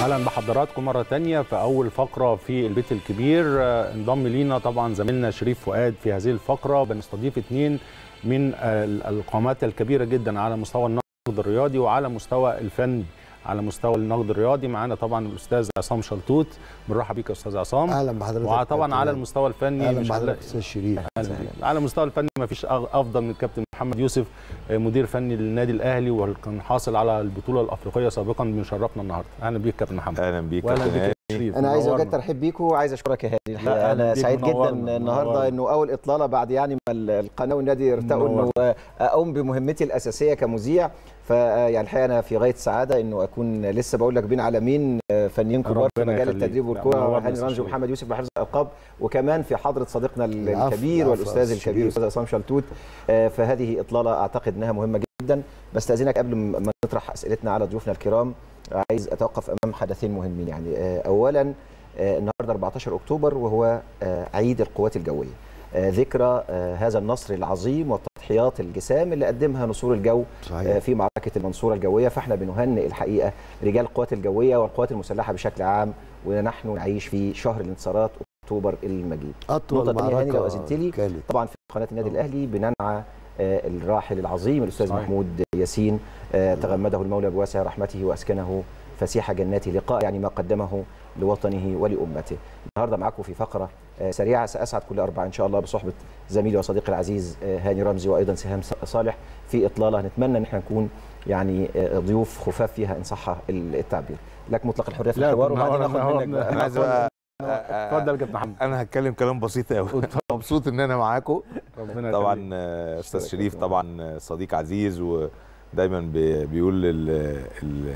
اهلا بحضراتكم مره تانية في اول فقره في البيت الكبير آه، انضم لينا طبعا زميلنا شريف فؤاد في هذه الفقره بنستضيف اثنين من آه، القامات الكبيره جدا على مستوى النقد الرياضي وعلى مستوى الفن على مستوى النقد الرياضي معانا طبعا الاستاذ عصام شلتوت بنرحب بيك يا استاذ عصام اهلا بحضرتك وطبعا كابتن على إيهاب. المستوى الفني اهلا مش بحضرتك هنلاقي- استاذ شريف أهلاً بيك. على المستوى الفني ما فيش افضل من الكابتن محمد يوسف آه، مدير فني للنادي الاهلي وكان حاصل على البطوله الافريقيه سابقا بنشرفنا النهارده اهلا بيك كابتن محمد اهلا بيك واهلا كابتن بيك هاني. يا شريف انا عايز منورنا. بجد ارحب بيكم وعايز اشكرك يا هادي الحقيقه أهلاً انا بيك، سعيد جدا منورنا، النهارده منورنا. انه اول اطلاله بعد يعني ما ال- القناه والنادي ارتقوا انه اقوم بمهمتي الاساسيه كمذيع فيعني الحقيقه انا في غايه السعاده انه اكون لسه بقول لك بين عالمين آه، فنيين كبار في ربنا مجال يخليك. التدريب لا، والكره منورنا هاني أستاذ رمزي شريف. ومحمد يوسف بحفظ الالقاب وكمان في حضره صديقنا ال- العفو، الكبير العفو، والاستاذ أستاذ الكبير شريف. الاستاذ عصام شلتوت آه، فهذه اطلاله اعتقد انها مهمه جدا بستاذنك قبل ما نطرح اسئلتنا على ضيوفنا الكرام عايز اتوقف امام حدثين مهمين يعني آه، اولا آه، النهارده 14 اكتوبر وهو آه، عيد القوات الجويه آه، ذكرى آه، هذا النصر العظيم والتضحيات الجسام اللي قدمها نصور الجو آه، صحيح في معركه المنصوره الجويه فاحنا بنهنئ الحقيقه رجال القوات الجويه والقوات المسلحه بشكل عام ونحن نعيش في شهر الانتصارات اكتوبر المجيد اطول نقطة تانية هاني لو معركه أذنت لي. كانت طبعا في قناه النادي الاهلي بننعى آه، الراحل العظيم الاستاذ صحيح. محمود ياسين آه، تغمده المولى بواسع رحمته واسكنه فسيح جناته لقاء يعني ما قدمه لوطنه ولامته. النهارده معاكم في فقره آه، سريعه ساسعد كل اربعاء ان شاء الله بصحبه زميلي وصديقي العزيز آه، هاني رمزي وايضا سهام صالح في اطلاله نتمنى ان احنا نكون يعني آه، ضيوف خفاف فيها ان صح التعبير. لك مطلق الحريه في لا، الحوار وبعدين منورنا، ناخد منك منورنا. بقى. انا عايز بقى اتفضل يا كابتن محمد انا هتكلم كلام بسيط قوي مبسوط ان انا معاكم ربنا طبعا يخليك. آه، استاذ أشكرك شريف يا طبعا آه، صديق عزيز ودايما بي- بيقول ال ال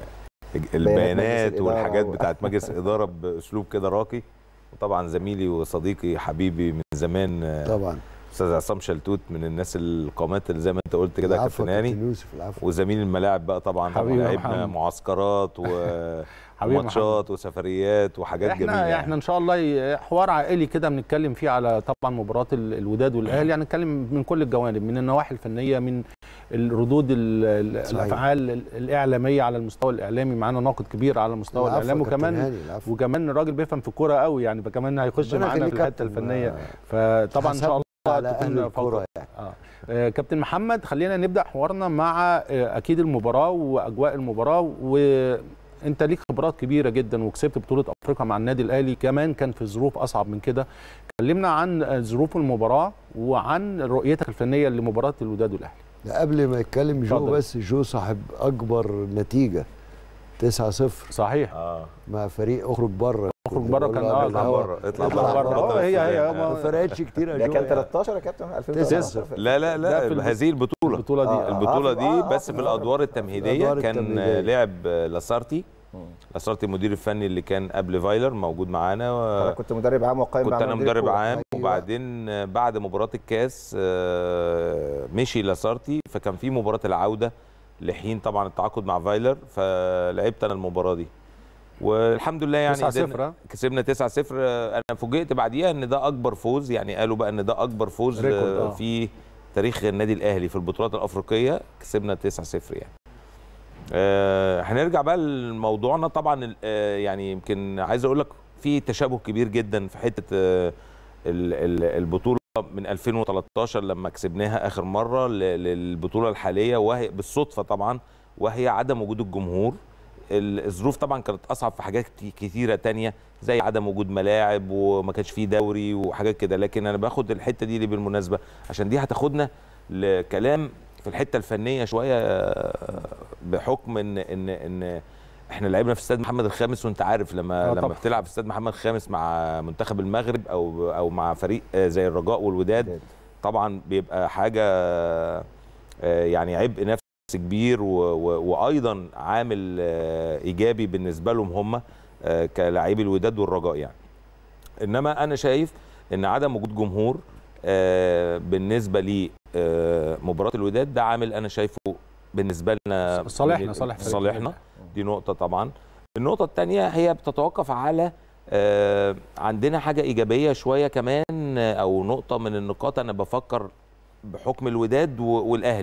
البيانات الإدارة والحاجات و- بتاعت مجلس الاداره باسلوب كده راقي وطبعا زميلي وصديقي حبيبي من زمان آه، طبعا استاذ عصام شلتوت من الناس القامات اللي زي ما انت قلت كده يا العفو كابتن يا هاني كابتن يوسف العفو وزميل الملاعب بقى طبعا طبعا حبيبي يا لعبنا محمد. معسكرات حبيبي يا وماتشات وسفريات وحاجات احنا جميله يعني. احنا ان شاء الله ي- حوار عائلي كده بنتكلم فيه على طبعا مباراه ال- الوداد والاهلي يعني نتكلم من كل الجوانب من النواحي الفنيه من الردود ال- ال- صحيح. الافعال ال- الاعلاميه على المستوى الاعلامي معانا ناقد كبير على المستوى العفو يا الاعلامي كابتن وكمان هاني، العفو. وكمان راجل بيفهم في الكوره قوي يعني فكمان هيخش ربنا معانا في يخليك الحته كابتن. الفنيه آه، فطبعا ان شاء الله على اهل تكون الكوره فقرة. يعني آه. آه، كابتن محمد خلينا نبدا حوارنا مع آه، اكيد المباراه واجواء المباراه وانت ليك خبرات كبيره جدا وكسبت بطوله افريقيا مع النادي الاهلي كمان كان في ظروف اصعب من كده كلمنا عن آه، ظروف المباراه وعن رؤيتك الفنيه لمباراه الوداد والاهلي لا، قبل ما يتكلم جو اتفضل. بس جو صاحب اكبر نتيجه 9-0 صحيح اه مع فريق اخرج بره اخرج بره كان اه اطلع كان بره اطلع اطلع بره بره. آه، هي- هي- ما ما- فرقتش كتير يا ده جو كان يعني. 13 يا كابتن تسعة. 2013 لا لا ده في لا الب- هذه البطوله البطوله دي آه. البطوله آه، دي آه، بس آه، في آه. الادوار التمهيديه الأدوار كان التمهيدية. لعب لاسارتي لاسارتي المدير الفني اللي كان قبل فايلر موجود معانا انا و- كنت مدرب عام وقائم كنت انا بعمل مدرب ديكو. عام أيوة. وبعدين بعد مباراه الكاس آه، مشي لاسارتي فكان في مباراه العوده لحين طبعا التعاقد مع فايلر فلعبت انا المباراه دي والحمد لله يعني 9 قدرنا- 0 كسبنا 9 0 انا فوجئت بعديها ان ده اكبر فوز يعني قالوا بقى ان ده اكبر فوز ريكورد، آه، آه. في تاريخ النادي الاهلي في البطولات الافريقيه كسبنا 9 0 يعني آه، هنرجع بقى لموضوعنا طبعا ال- آه، يعني يمكن عايز اقول لك في تشابه كبير جدا في حته آه، ال- ال- البطوله من 2013 لما كسبناها اخر مره ل- للبطوله الحاليه وهي بالصدفه طبعا وهي عدم وجود الجمهور ال- الظروف طبعا كانت اصعب في حاجات كت- كتيره تانية زي عدم وجود ملاعب وما كانش فيه دوري وحاجات كده لكن انا باخد الحته دي ليه بالمناسبه عشان دي هتاخدنا لكلام في الحته الفنيه شويه آه، بحكم ان ان ان احنا لعبنا في استاد محمد الخامس وانت عارف لما آه لما طبعا. بتلعب في استاد محمد الخامس مع منتخب المغرب او او مع فريق آه، زي الرجاء والوداد طبعا بيبقى حاجه آه، يعني عبء نفسي كبير و- و- وايضا عامل آه، ايجابي بالنسبه لهم هم آه، كلاعبي الوداد والرجاء يعني انما انا شايف ان عدم وجود جمهور آه، بالنسبه لي آه، مباراه الوداد ده عامل انا شايفه بالنسبه لنا صالحنا من- صالح فريق صالحنا الوداد. دي نقطه طبعا النقطه الثانيه هي بتتوقف على آه، عندنا حاجه ايجابيه شويه كمان آه، او نقطه من النقاط انا بفكر بحكم الوداد و- والاهلي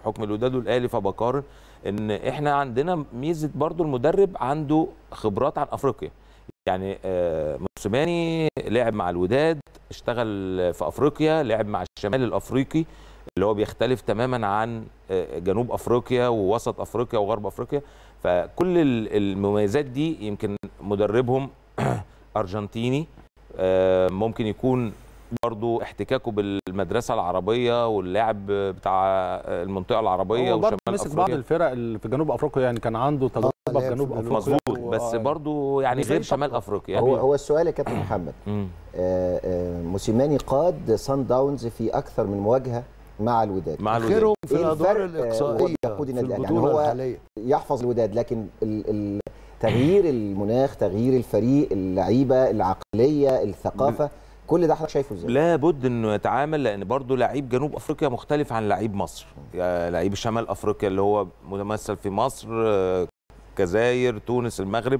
بحكم الوداد والاهلي فبقارن ان احنا عندنا ميزه برضو المدرب عنده خبرات عن افريقيا يعني آه، موسيماني لعب مع الوداد اشتغل في افريقيا لعب مع الشمال الافريقي اللي هو بيختلف تماما عن آه، جنوب افريقيا ووسط افريقيا وغرب افريقيا فكل ال- المميزات دي يمكن مدربهم ارجنتيني آه، ممكن يكون برضو احتكاكه بالمدرسه العربيه واللاعب بتاع المنطقه العربيه هو برضه وشمال مسك بعض افريقيا الفرق اللي في جنوب افريقيا يعني كان عنده تجربه لعب في في جنوب جنوب افريقيا مظبوط بس و- برضو يعني زي غير شمال طبعا. افريقيا هو هو السؤال يا كابتن محمد مم. آه، آه، موسيماني قاد سان داونز في اكثر من مواجهه مع الوداد مع الوداد خيرهم في إيه الادوار الفرق، آه، الاقصائيه وتقود في النادي الأهلي؟ البطوله يعني هو الحاليه يحفظ الوداد لكن ال- ال- تغيير المناخ تغيير الفريق اللعيبه العقليه الثقافه كل ده حضرتك شايفه ازاي؟ لابد انه يتعامل لان برضو لعيب جنوب افريقيا مختلف عن لعيب مصر يعني لعيب شمال افريقيا اللي هو متمثل في مصر آه، الجزائر تونس المغرب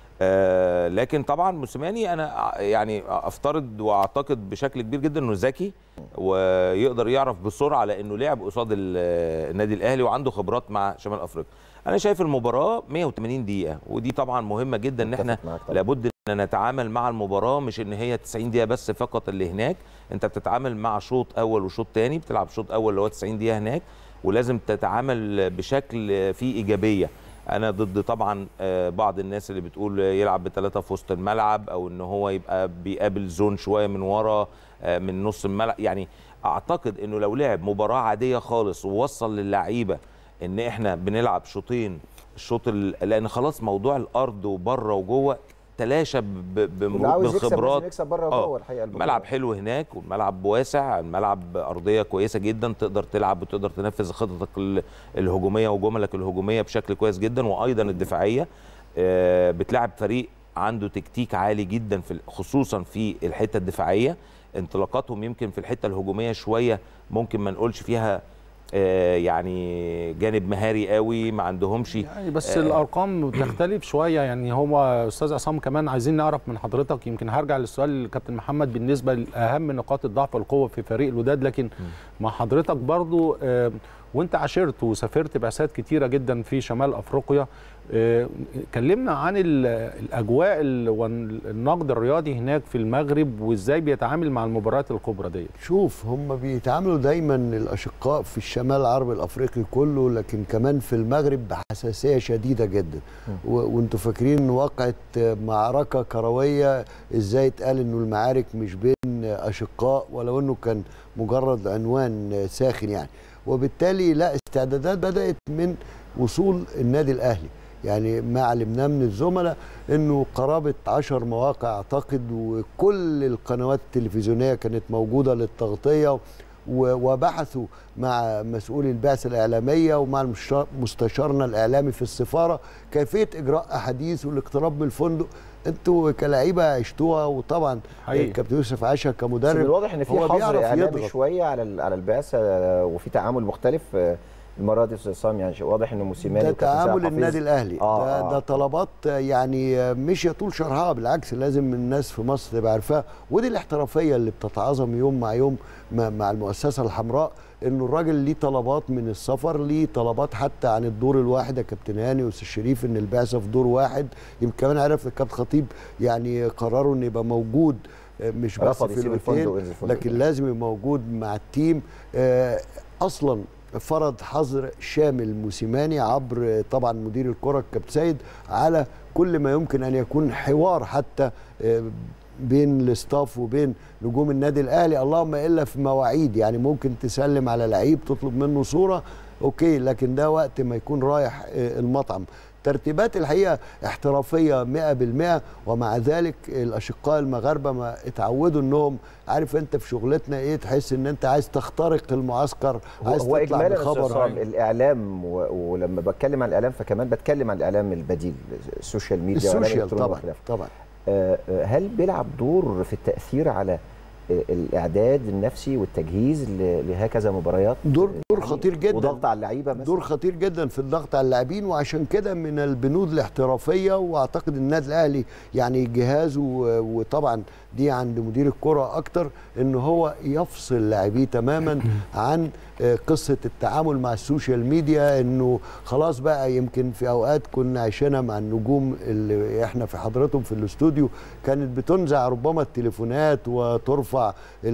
آه، لكن طبعا موسيماني انا ع- يعني افترض واعتقد بشكل كبير جدا انه ذكي ويقدر يعرف بسرعه لانه لعب قصاد ال- النادي الاهلي وعنده خبرات مع شمال افريقيا انا شايف المباراه 180 دقيقه ودي طبعا مهمه جدا ان احنا متفق معاك طبعاً. لابد ان نتعامل مع المباراه مش ان هي 90 دقيقه بس فقط اللي هناك انت بتتعامل مع شوط اول وشوط تاني بتلعب شوط اول اللي هو 90 دقيقه هناك ولازم تتعامل بشكل فيه ايجابيه انا ضد طبعا آه، بعض الناس اللي بتقول يلعب بثلاثه في وسط الملعب او ان هو يبقى بيقابل زون شويه من ورا آه، من نص الملعب يعني اعتقد انه لو لعب مباراه عاديه خالص ووصل للعيبه ان احنا بنلعب شوطين الشوط ال- لان خلاص موضوع الارض وبره وجوه تلاشى ب- ب- اللي عاوز يكسب بالخبرات لازم يكسب بره آه. وجوه الحقيقه البطولة. ملعب حلو هناك والملعب واسع الملعب ارضيه كويسه جدا تقدر تلعب وتقدر تنفذ خططك ال- الهجوميه وجملك الهجوميه بشكل كويس جدا وايضا الدفاعيه آه، بتلعب فريق عنده تكتيك عالي جدا في ال- خصوصا في الحته الدفاعيه انطلاقاتهم يمكن في الحته الهجوميه شويه ممكن ما نقولش فيها آه، يعني جانب مهاري قوي ما عندهمش يعني بس آه. الارقام بتختلف شويه يعني هو استاذ عصام كمان عايزين نعرف من حضرتك يمكن هرجع للسؤال للكابتن محمد بالنسبه لاهم نقاط الضعف والقوه في فريق الوداد لكن مع حضرتك برضو آه، وانت عاشرت وسافرت بعثات كتيره جدا في شمال افريقيا آه، كلمنا عن ال- الاجواء ال- والنقد الرياضي هناك في المغرب وازاي بيتعامل مع المباريات الكبرى ديت شوف هم بيتعاملوا دايما الاشقاء في الشمال العربي الافريقي كله لكن كمان في المغرب بحساسيه شديده جدا و- وانتوا فاكرين ان وقعت معركه كرويه ازاي اتقال انه المعارك مش بين اشقاء ولو انه كان مجرد عنوان ساخن يعني وبالتالي لا استعدادات بدات من وصول النادي الاهلي يعني ما علمناه من الزملاء انه قرابه عشر مواقع اعتقد وكل القنوات التلفزيونيه كانت موجوده للتغطيه و- وبحثوا مع مسؤولي البعثه الاعلاميه ومع المشا- مستشارنا الاعلامي في السفاره كيفيه اجراء احاديث والاقتراب من الفندق انتوا كلاعيبه عشتوها وطبعا حقيقي. كابتن يوسف عاشا بس من كمدرب الواضح ان في هو حظر بيعرف اعلامي يضغط. شويه على ال- على البعثه آه، وفي تعامل مختلف آه، المره دي استاذ عصام يعني واضح ان موسيماني ده وكابتن سامح تعامل حفيظ النادي الاهلي آه، ده, آه. ده طلبات يعني مش يطول شرحها بالعكس لازم الناس في مصر تبقى عارفاها ودي الاحترافيه اللي بتتعاظم يوم مع يوم مع مع المؤسسه الحمراء انه الراجل ليه طلبات من السفر ليه طلبات حتى عن الدور الواحد يا كابتن هاني واستاذ شريف ان البعثه في دور واحد يمكن كمان عرف الكابتن خطيب يعني قرروا ان يبقى موجود آه، مش بس رفض في يسيب الفندق الاوتيل وينزل الفندق. لكن لازم يبقى موجود مع التيم آه، اصلا فرض حظر شامل موسيماني عبر طبعا مدير الكره الكابتن سيد على كل ما يمكن ان يكون حوار حتى آه، بين الاستاف وبين نجوم النادي الاهلي اللهم الا في مواعيد يعني ممكن تسلم على لعيب تطلب منه صوره اوكي لكن ده وقت ما يكون رايح آه، المطعم ترتيبات الحقيقه احترافيه 100% ومع ذلك الاشقاء المغاربه ما اتعودوا انهم عارف انت في شغلتنا ايه تحس ان انت عايز تخترق المعسكر هو, عايز هو تطلع اجمالا يا أستاذ بخبر عصام الاعلام و... ولما بتكلم عن الاعلام فكمان بتكلم عن الاعلام البديل السوشيال ميديا والإعلام السوشيال الإلكتروني طبعا وخلافه. طبعا آه، آه، هل بيلعب دور في التاثير على آه، الاعداد النفسي والتجهيز ل- لهكذا مباريات دور دور دور خطير جدا وضغط على اللعيبه مثلا دور خطير جدا في الضغط على اللاعبين وعشان كده من البنود الاحترافيه واعتقد النادي الاهلي يعني جهازه و- وطبعا دي عند مدير الكره اكتر ان هو يفصل لاعبيه تماما عن آه، قصه التعامل مع السوشيال ميديا انه خلاص بقى يمكن في اوقات كنا عايشينها مع النجوم اللي احنا في حضرتهم في الاستوديو كانت بتنزع ربما التليفونات وترفع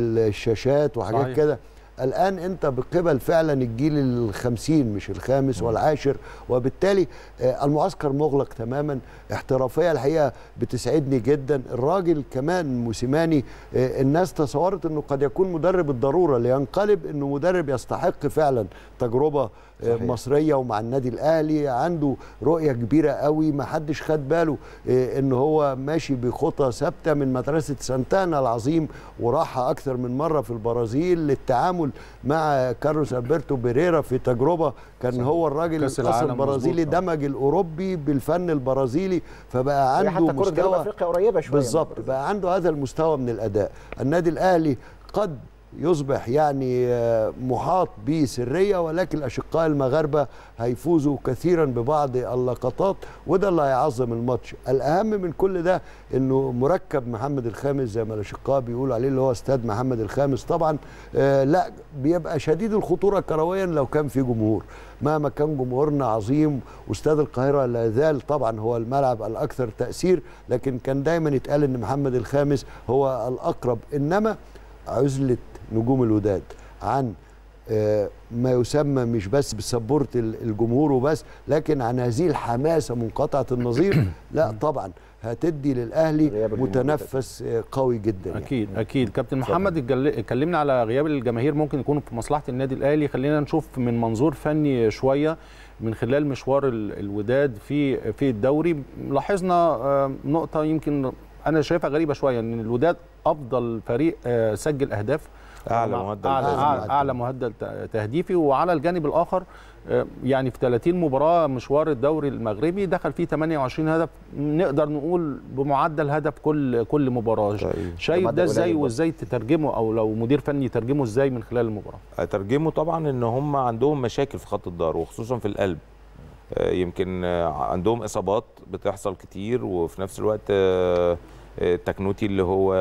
الشاشات وحاجات صحيح. كده الان انت بقبل فعلا الجيل الخمسين مش الخامس والعاشر وبالتالي آه، المعسكر مغلق تماما احترافيه الحقيقه بتسعدني جدا الراجل كمان موسيماني آه، الناس تصورت انه قد يكون مدرب الضروره لينقلب انه مدرب يستحق فعلا تجربه آه، صحيح. مصريه ومع النادي الاهلي عنده رؤيه كبيره قوي ما حدش خد باله آه، ان هو ماشي بخطى ثابته من مدرسه سانتانا العظيم وراحها اكثر من مره في البرازيل للتعامل مع كارلوس البرتو بيريرا في تجربه كان صحيح. هو الراجل كأس الاصل العالم البرازيلي مظبوط. دمج الاوروبي بالفن البرازيلي فبقى هي عنده حتى كره جنوب مستوى افريقيا قريبه شويه من بالظبط البرازيل. بقى عنده هذا المستوى من الاداء النادي الاهلي قد يصبح يعني آه، محاط بسريه ولكن الاشقاء المغاربه هيفوزوا كثيرا ببعض اللقطات وده اللي هيعظم الماتش الاهم من كل ده انه مركب محمد الخامس زي ما الاشقاء بيقولوا عليه اللي هو استاد محمد الخامس طبعا آه لا بيبقى شديد الخطوره كرويا لو كان في جمهور مهما كان جمهورنا عظيم واستاد القاهره لا زال طبعا هو الملعب الاكثر تاثير لكن كان دايما يتقال ان محمد الخامس هو الاقرب انما عزله نجوم الوداد عن آه، ما يسمى مش بس بسبورت ال- الجمهور وبس لكن عن هذه الحماسه منقطعه النظير لا طبعا هتدي للاهلي غياب الجمهور متنفس آه، قوي جدا يعني. اكيد اكيد كابتن محمد اتجل- اتكلمنا على غياب الجماهير ممكن يكون في مصلحه النادي الاهلي خلينا نشوف من منظور فني شويه من خلال مشوار ال- الوداد في في الدوري لاحظنا آه، نقطه يمكن انا شايفها غريبه شويه ان الوداد افضل فريق آه، سجل اهداف أعلى مع- معدل اعلى, تهديفي. أعلى, أعلى معدل ت- تهديفي وعلى الجانب الاخر آه، يعني في 30 مباراه مشوار الدوري المغربي دخل فيه 28 هدف نقدر نقول بمعدل هدف كل كل مباراه طيب. شايف معدل ده ازاي قليل برضه. وازاي تترجمه او لو مدير فني يترجمه ازاي من خلال المباراه اترجمه طبعا ان هم عندهم مشاكل في خط الظهر وخصوصا في القلب آه، يمكن آه، عندهم اصابات بتحصل كتير وفي نفس الوقت آه، آه، التكنوتي اللي هو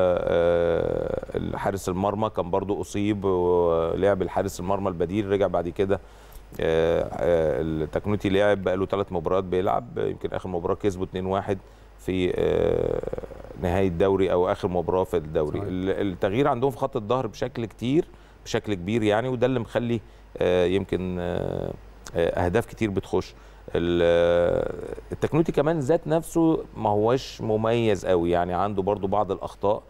آه، حارس المرمى كان برضو اصيب ولعب الحارس المرمى البديل رجع بعد كده آه، آه، التكنوتي لعب بقى له ثلاث مباريات بيلعب يمكن اخر مباراه كسبوا 2-1 في آه، نهايه الدوري او اخر مباراه في الدوري صحيح. ال- التغيير عندهم في خط الظهر بشكل كتير بشكل كبير يعني وده اللي مخلي آه، يمكن آه، آه، اهداف كتير بتخش ال- آه، التكنوتي كمان ذات نفسه ما هوش مميز قوي يعني عنده برضو بعض الاخطاء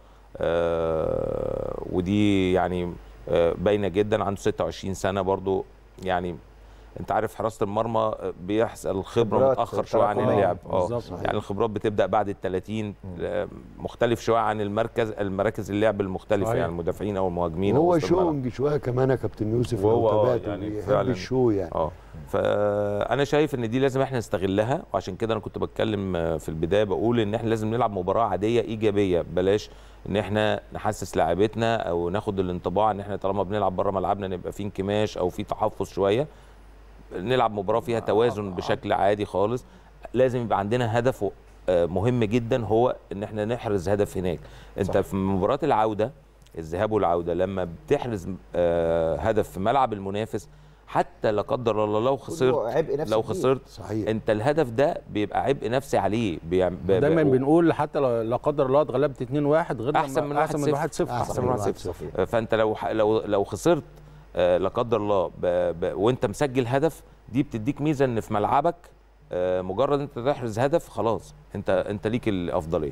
آه، ودي يعني آه، باينه جدا عنده 26 سنه برضو يعني انت عارف حراسه المرمى بيحصل الخبره خبرات متاخر شويه عن تراكمية. اللعب اه بالظبط. يعني الخبرات بتبدا بعد ال 30 آه، مختلف شويه عن المركز المراكز اللعب المختلفه صحيح. يعني المدافعين او المهاجمين أو وهو وسط الملعب. شونج شويه كمان يا كابتن يوسف وهو لو آه تابعته يعني بيحب فعلاً. الشو يعني اه فانا شايف ان دي لازم احنا نستغلها وعشان كده انا كنت بتكلم آه، في البدايه بقول ان احنا لازم نلعب مباراه عاديه ايجابيه بلاش ان احنا نحسس لاعبتنا او ناخد الانطباع ان احنا طالما بنلعب بره ملعبنا نبقى في انكماش او في تحفظ شويه نلعب مباراه فيها توازن بشكل عادي خالص لازم يبقى عندنا هدف آه، مهم جدا هو ان احنا نحرز هدف هناك انت صح. في مباراه العوده الذهاب والعوده لما بتحرز آه، هدف في ملعب المنافس حتى لا قدر الله لو خسرت كله عبء نفسي لو كبير. خسرت صحيح انت الهدف ده بيبقى عبء نفسي عليه بيعم- ب- دايما ب- بنقول حتى لو لا قدر الله اتغلبت 2-1 غير أحسن لما- من احسن من 1-0. 1-0 أحسن من واحد 1-0. صفر. فانت لو ح- لو لو خسرت آه، لا قدر الله ب... ب... وانت مسجل هدف دي بتديك ميزه ان في ملعبك آه، مجرد انت تحرز هدف خلاص انت انت ليك الافضليه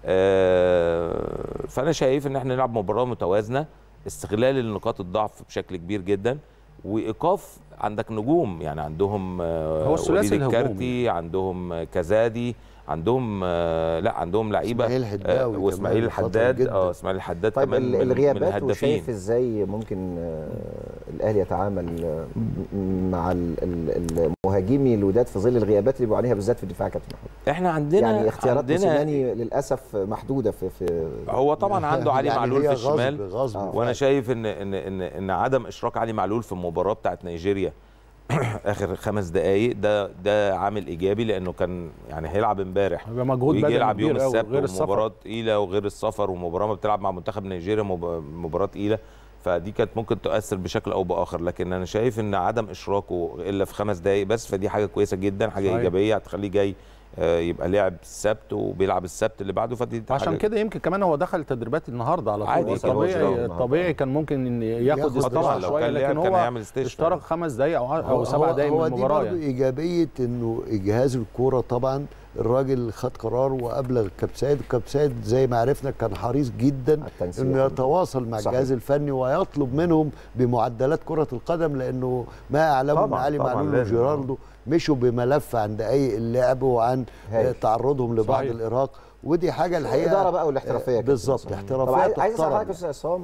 آه، فانا شايف ان احنا نلعب مباراه متوازنه استغلال النقاط الضعف بشكل كبير جدا وايقاف عندك نجوم يعني عندهم آه، هو الثلاثي وليد الهجومي. الكارتي عندهم آه، كزادي عندهم آه، لا عندهم لعيبه إسماعيل آه، حداوي واسماعيل كمان خطر الحداد جداً. اه اسماعيل الحداد طيب كمان ال- من- من الغيابات الهدافين وشايف ازاي ممكن آه، الاهلي يتعامل آه، م- مع ال- ال- المهاجمي الوداد في ظل الغيابات اللي بيبقوا عليها بالذات في الدفاع يا كابتن محمود احنا عندنا يعني اختيارات عندنا موسيماني للاسف محدوده في في هو طبعا عنده علي يعني معلول هي في الشمال غصب غصب آه. وانا شايف ان ان ان ان عدم اشراك علي معلول في المباراه بتاعت نيجيريا اخر خمس دقائق ده ده عامل ايجابي لانه كان يعني هيلعب امبارح هيبقى مجهود ويجي بدني يلعب يوم كبير أوي، السبت غير السفر. ومباراه تقيله وغير السفر ومباراه ما بتلعب مع منتخب نيجيريا مب- مباراه تقيله فدي كانت ممكن تؤثر بشكل او باخر لكن انا شايف ان عدم اشراكه الا في خمس دقائق بس فدي حاجه كويسه جدا حاجه صحيح. ايجابيه هتخليه جاي آه، يبقى لعب السبت وبيلعب السبت اللي بعده فدي عشان حاجة- كده يمكن كمان هو دخل تدريبات النهارده على عادي طول كده هو الطبيعي النهاردة. الطبيعي كان ممكن إن ياخد ياخد آه طبعا استراحه لو شويه كان لكن لعب كان هو هيعمل استشفاء اشترك خمس دقائق او ع- او هو- سبع دقائق هو من دي المباراه برضه يعني. ايجابيه انه جهاز الكوره طبعا الراجل خد قرار وابلغ كابتن سيد وكابتن سيد زي ما عرفنا كان حريص جدا على التنسيق. انه يتواصل مع صحيح. الجهاز الفني ويطلب منهم بمعدلات كره القدم لانه ما اعلمه ان طبعاً، علي طبعاً معلول لازم. وجيرالدو مشوا بملف عن دقائق اللعب وعن هايل. آه، تعرضهم لبعض صحيح. الارهاق ودي حاجه الحقيقه الاداره بقى والاحترافيه يا كابتن بالظبط عصام. احترافيه طب عايز عايز اسال تحترم حضرتك يا استاذ عصام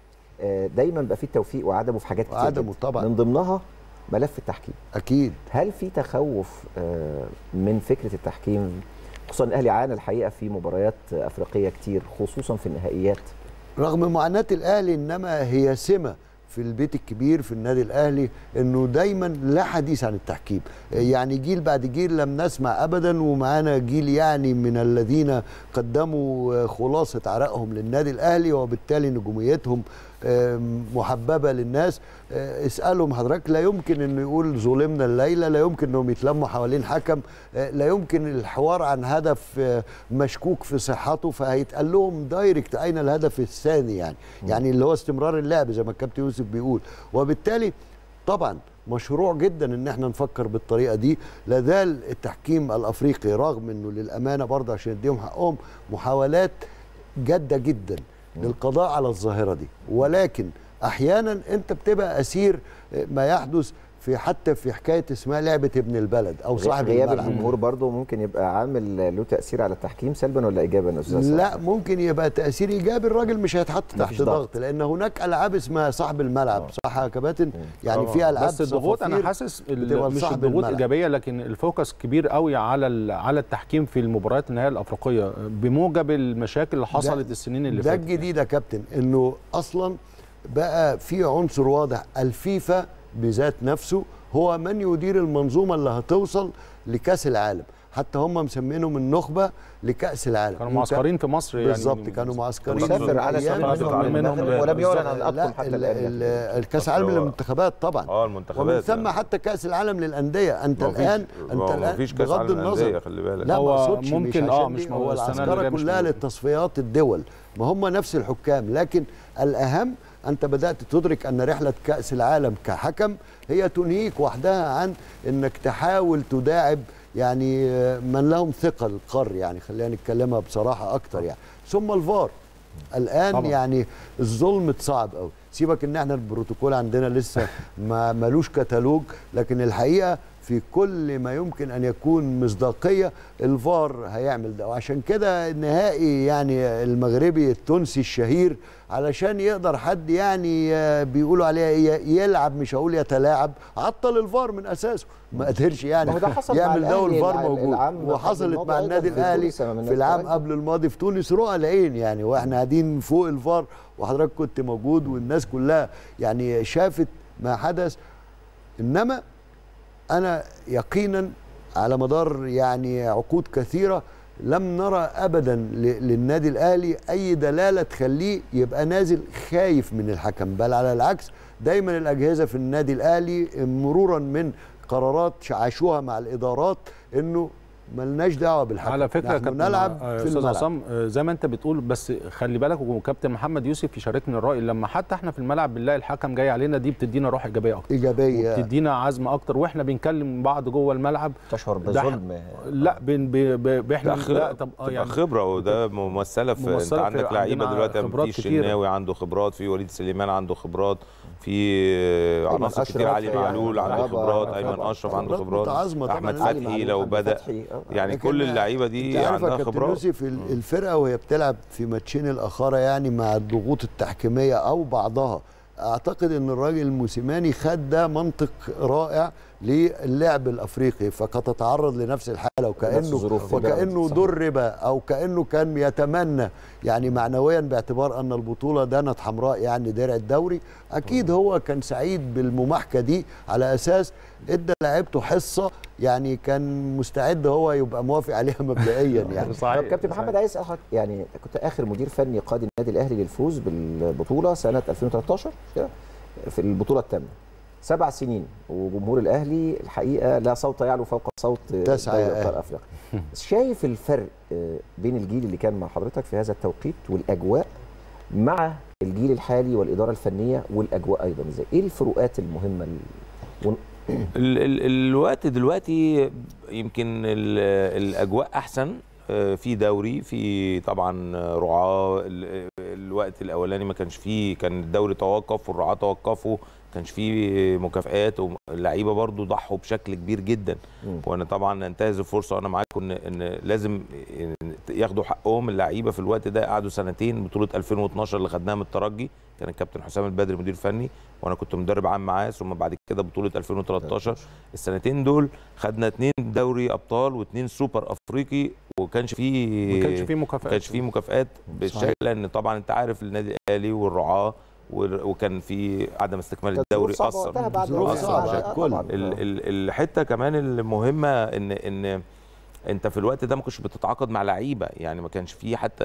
آه، دايما بقى في التوفيق وعدمه في حاجات كتير وعدمه جداً. طبعاً. من ضمنها ملف التحكيم اكيد هل في تخوف آه، من فكره التحكيم خصوصا الاهلي عانى الحقيقه في مباريات افريقيه كتير خصوصا في النهائيات رغم معاناة الأهلي إنما هي سمة في البيت الكبير في النادي الأهلي إنه دايما لا حديث عن التحكيم يعني جيل بعد جيل لم نسمع أبدا ومعانا جيل يعني من الذين قدموا خلاصة عرقهم للنادي الأهلي وبالتالي نجوميتهم آم، محببة للناس آه، اسألهم حضرتك لا يمكن انه يقول ظلمنا الليلة لا يمكن انهم يتلموا حوالين حكم آه، لا يمكن الحوار عن هدف آه، مشكوك في صحته فهيتقال لهم دايركت اين الهدف الثاني يعني يعني اللي هو استمرار اللعب زي ما الكابتن يوسف بيقول وبالتالي طبعا مشروع جدا ان احنا نفكر بالطريقه دي لا زال التحكيم الافريقي رغم انه للامانه برضه عشان نديهم حقهم محاولات جاده جدا للقضاء على الظاهره دي ولكن احيانا انت بتبقى اسير ما يحدث في حتى في حكايه اسمها لعبه ابن البلد او صاحب غياب الملعب الجمهور برضه ممكن يبقى عامل له تاثير على التحكيم سلبا ولا ايجابا يا استاذ لا عصام؟ ممكن يبقى تاثير ايجابي الراجل مش هيتحط تحت مفيش ضغط. ضغط لان هناك العاب اسمها صاحب الملعب صح يا كباتن يعني في العاب بس الضغوط انا صفافير حاسس ال- بتبقى مش لصاحب الضغوط الملعب. ايجابيه لكن الفوكس كبير قوي على ال- على التحكيم في المباريات النهائيه الافريقيه بموجب المشاكل اللي حصلت السنين اللي ده فاتت الجديد يا كابتن انه اصلا بقى في عنصر واضح الفيفا بذات نفسه هو من يدير المنظومه اللي هتوصل لكاس العالم حتى هم مسمينهم النخبه لكاس العالم كانوا معسكرين في مصر يعني بالظبط كانوا معسكرين مسافر على أيام سنة منهم منهم, منهم منهم ولم يعلن عن لا اطقم حتى ال- الان ال- الكاس العالم للمنتخبات طبعا اه ومن المنتخبات ثم حتى كاس العالم للانديه انت ما فيش- الان ما انت هو الان مفيش كاس بغض عالم للأندية، النظر خلي بالك لا هو ما اقصدش ممكن مش آه، عشان مش دي، موجود. هو السنة اللي العسكره جاية مش كلها موجود. للتصفيات الدول ما هم نفس الحكام لكن الاهم انت بدات تدرك ان رحله كاس العالم كحكم هي تنهيك وحدها عن انك تحاول تداعب يعني آه، من لهم ثقل القار يعني خلينا نتكلمها بصراحه اكتر يعني ثم الفار الان طبعا. طبعا. يعني الظلم صعب قوي سيبك ان احنا البروتوكول عندنا لسه ما ملوش كتالوج لكن الحقيقه في كل ما يمكن ان يكون مصداقيه الفار هيعمل ده وعشان كده النهائي يعني المغربي التونسي الشهير علشان يقدر حد يعني آه، بيقولوا عليه ي- يلعب مش هقول يتلاعب عطل الفار من اساسه ما قدرش يعني ما هو ده حصل مع يعمل ده الأهلي والفار الع- موجود العام قبل وحصلت الماضي مع أيضاً النادي في الاهلي تونس أمام في العام الترجي. قبل الماضي في تونس رؤى العين يعني واحنا قاعدين فوق الفار وحضرتك كنت موجود والناس كلها يعني شافت ما حدث انما انا يقينا على مدار يعني عقود كثيره لم نرى ابدا ل- للنادي الاهلي اي دلاله تخليه يبقى نازل خايف من الحكم بل على العكس دايما الاجهزه في النادي الاهلي مرورا من قرارات عاشوها مع الادارات انه ملناش دعوه بالحكم على فكره نحن كابتن نلعب آه، في استاذ الملعب عصام آه، زي ما انت بتقول بس خلي بالك وكابتن محمد يوسف يشاركني الراي لما حتى احنا في الملعب بنلاقي الحكم جاي علينا دي بتدينا روح ايجابيه اكتر ايجابيه بتدينا عزم اكتر واحنا بنكلم بعض جوه الملعب تشعر ده بظلم لا بين بي بي بي احنا لا خ- لا طب اه تبقى يعني خبره وده ممثله في ممثلة انت في- عندك لعيبه عندنا دلوقتي خبرات في كتيرة. الشناوي عنده خبرات في وليد سليمان عنده خبرات في آه، عناصر أشرف، كتير علي يعني معلول عنده طبعا، خبرات طبعا. ايمن اشرف عنده خبرات خبرات متعاظمة طبعا. احمد علي فتحي معلول لو عنده بدا فتحي، آه. آه. يعني لكن كل اللعيبه دي انت عارف يا عندها كابتن خبرات يوسف ال- الفرقه وهي بتلعب في ماتشين الاخاره يعني مع الضغوط التحكيميه او بعضها اعتقد ان الراجل الموسيماني خد ده منطق رائع للعب الافريقي فقد تتعرض لنفس الحاله وكانه الظروف في وكانه بيراميدز، صحيح. درب او كانه كان يتمنى يعني معنويا باعتبار ان البطوله دانت حمراء يعني درع الدوري اكيد هو كان سعيد بالمماحكه دي على اساس ادى لعيبته حصه يعني كان مستعد هو يبقى موافق عليها مبدئيا يعني طب كابتن محمد عايز اسال حضرتك يعني كنت اخر مدير فني قاد النادي الاهلي للفوز بالبطوله سنه 2013 مش كده في البطوله الثامنه سبع سنين وجمهور الاهلي الحقيقه لا صوت يعلو فوق صوت تسعة دوري يا ابطال أهلي. افريقيا شايف الفرق آه، بين الجيل اللي كان مع حضرتك في هذا التوقيت والاجواء مع الجيل الحالي والاداره الفنيه والاجواء ايضا ازاي ايه الفروقات المهمه ال... ون- ال ال الوقت دلوقتي يمكن ال الاجواء احسن آه، في دوري في طبعا رعاه ال- الوقت الاولاني ما كانش فيه كان الدوري توقف والرعاه توقفوا ما كانش فيه مكافآت واللعيبه برضو ضحوا بشكل كبير جدا مم. وانا طبعا انتهز الفرصه وانا معاكم ان ان لازم ياخدوا حقهم اللعيبه في الوقت ده قعدوا سنتين بطوله 2012 اللي خدناها من الترجي كان الكابتن حسام البدري مدير فني وانا كنت مدرب عام معاه ثم بعد كده بطوله 2013 السنتين دول خدنا اتنين دوري ابطال واتنين سوبر افريقي وكانش فيه ما كانش فيه ما مكافآت كانش فيه مكافآت بالشكل لان طبعا انت عارف النادي الاهلي والرعاه وال- وكان في عدم استكمال كانت الدوري ظروف صعبة اثر وقتها بعد ظروف بعد- صعبة بعد- آه الكل. طبعاً. ال- ال- الحته كمان المهمه ان ان انت في الوقت ده ما كنتش بتتعاقد مع لعيبه يعني ما كانش في حتى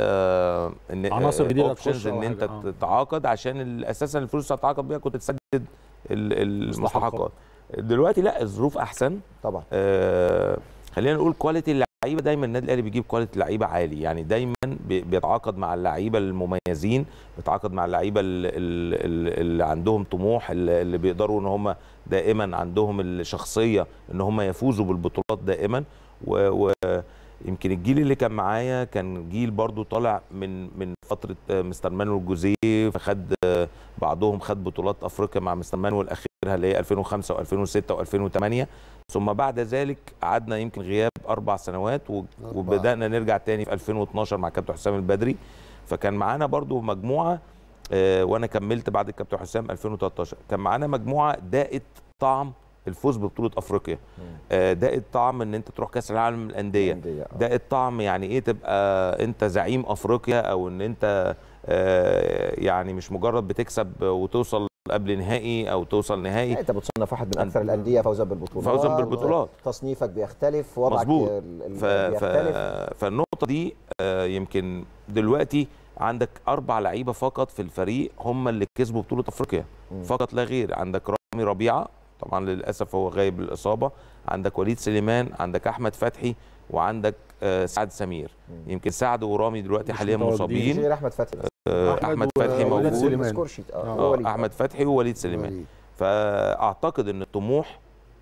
ان عناصر جديدة options تخش أو ان انت حاجة، آه. تتعاقد عشان ال- اساسا الفلوس اللي هتتعاقد بيها كنت تسدد ال- مستحقات. المستحقات دلوقتي لا الظروف احسن طبعا آه خلينا نقول كواليتي اللعيبه دايما النادي الاهلي بيجيب كواليتي لعيبه عالي يعني دايما بي- بيتعاقد مع اللعيبه المميزين بيتعاقد مع اللعيبه ال- ال- ال- اللي عندهم طموح اللي اللي بيقدروا ان هم دائما عندهم الشخصيه ان هم يفوزوا بالبطولات دائما و, و يمكن الجيل اللي كان معايا كان جيل برضو طالع من من فتره آه، مستر مانويل جوزيه فخد آه، بعضهم خد بطولات افريقيا مع مستر مانويل اخرها اللي هي 2005 و2006 و2008 ثم بعد ذلك قعدنا يمكن غياب اربع سنوات و- أربعة. وبدانا نرجع تاني في 2012 مع كابتن حسام البدري فكان معانا برضو مجموعه آه، وانا كملت بعد الكابتن حسام 2013 كان معانا مجموعه داقت طعم الفوز ببطوله افريقيا آه، داقت طعم ان انت تروح كاس العالم للانديه الأندية، آه. ده الطعم يعني ايه تبقى انت زعيم افريقيا او ان انت آه، يعني مش مجرد بتكسب وتوصل قبل نهائي او توصل يعني نهائي انت بتصنف واحد من اكثر الانديه فوزا بالبطولات فوزا بالبطولات. تصنيفك بيختلف وضعك مظبوط. ال- ال- ف... ف... بيختلف فالنقطه دي آه، يمكن دلوقتي عندك اربع لعيبه فقط في الفريق هم اللي كسبوا بطوله افريقيا مم. فقط لا غير عندك رامي ربيعه طبعا للاسف هو غايب الاصابه عندك وليد سليمان عندك احمد فتحي وعندك آه، سعد سمير مم. يمكن سعد ورامي دلوقتي مش حاليا متواجدين. مصابين غير احمد فتحي بس. آه، أحمد احمد و- فتحي وليد موجود سليمان. سكور شيت اه آه، هو وليد. احمد فتحي ووليد سليمان وليد. فاعتقد ان الطموح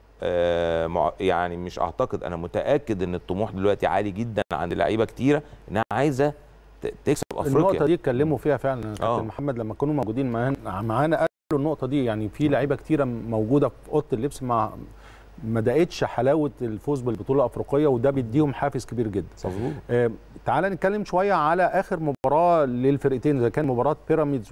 آه، مع- يعني مش اعتقد انا متاكد ان الطموح دلوقتي عالي جدا عند لعيبه كتيره انها عايزه ت- تكسب النقطة افريقيا دي اتكلموا فيها فعلا كابتن آه. محمد لما كانوا موجودين معانا معانا قالوا النقطة دي يعني في لعيبة كتيرة موجودة في أوضة اللبس مع ما دقتش حلاوة الفوز بالبطولة الأفريقية وده بيديهم حافز كبير جدا. مظبوط آه، تعال نتكلم شويه على اخر مباراه للفرقتين اذا كان مباراه بيراميدز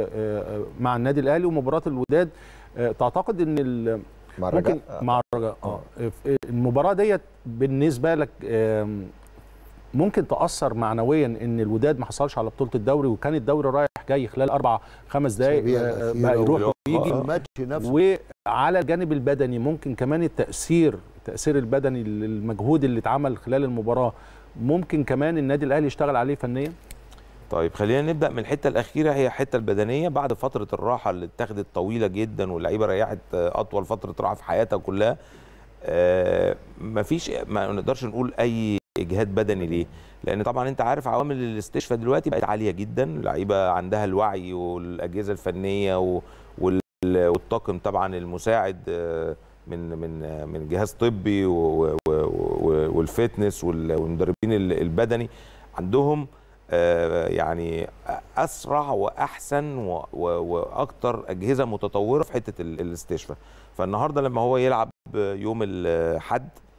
ومع النادي الاهلي ومباراه الوداد آه، تعتقد ان ال- مع ممكن الرجاء آه. مع الرجاء اه في- المباراه ديت بالنسبه لك آم، ممكن تاثر معنويا ان الوداد ما حصلش على بطوله الدوري وكان الدوري رايح جاي خلال اربع خمس دقائق الأسابيع آه، الأخيرة بقى يروح و- في ويجي الماتش نفسه وعلى الجانب البدني ممكن كمان التاثير التاثير البدني المجهود اللي اتعمل خلال المباراه ممكن كمان النادي الاهلي يشتغل عليه فنيا طيب خلينا نبدا من الحته الاخيره هي الحته البدنيه بعد فتره الراحه اللي اتخذت طويله جدا واللعيبه ريحت آه، اطول فتره راحه في حياتها كلها آه، مفيش ما نقدرش نقول اي اجهاد بدني ليه لان طبعا انت عارف عوامل الاستشفاء دلوقتي بقت عاليه جدا اللعيبه عندها الوعي والاجهزه الفنيه و- وال- والطاقم طبعا المساعد آه، من من آه، من جهاز طبي و- و- و- والفتنس وال- والمدربين ال- البدني عندهم آه، يعني اسرع واحسن و- و- واكتر اجهزه متطوره في حته ال- الاستشفاء فالنهارده لما هو يلعب يوم الاحد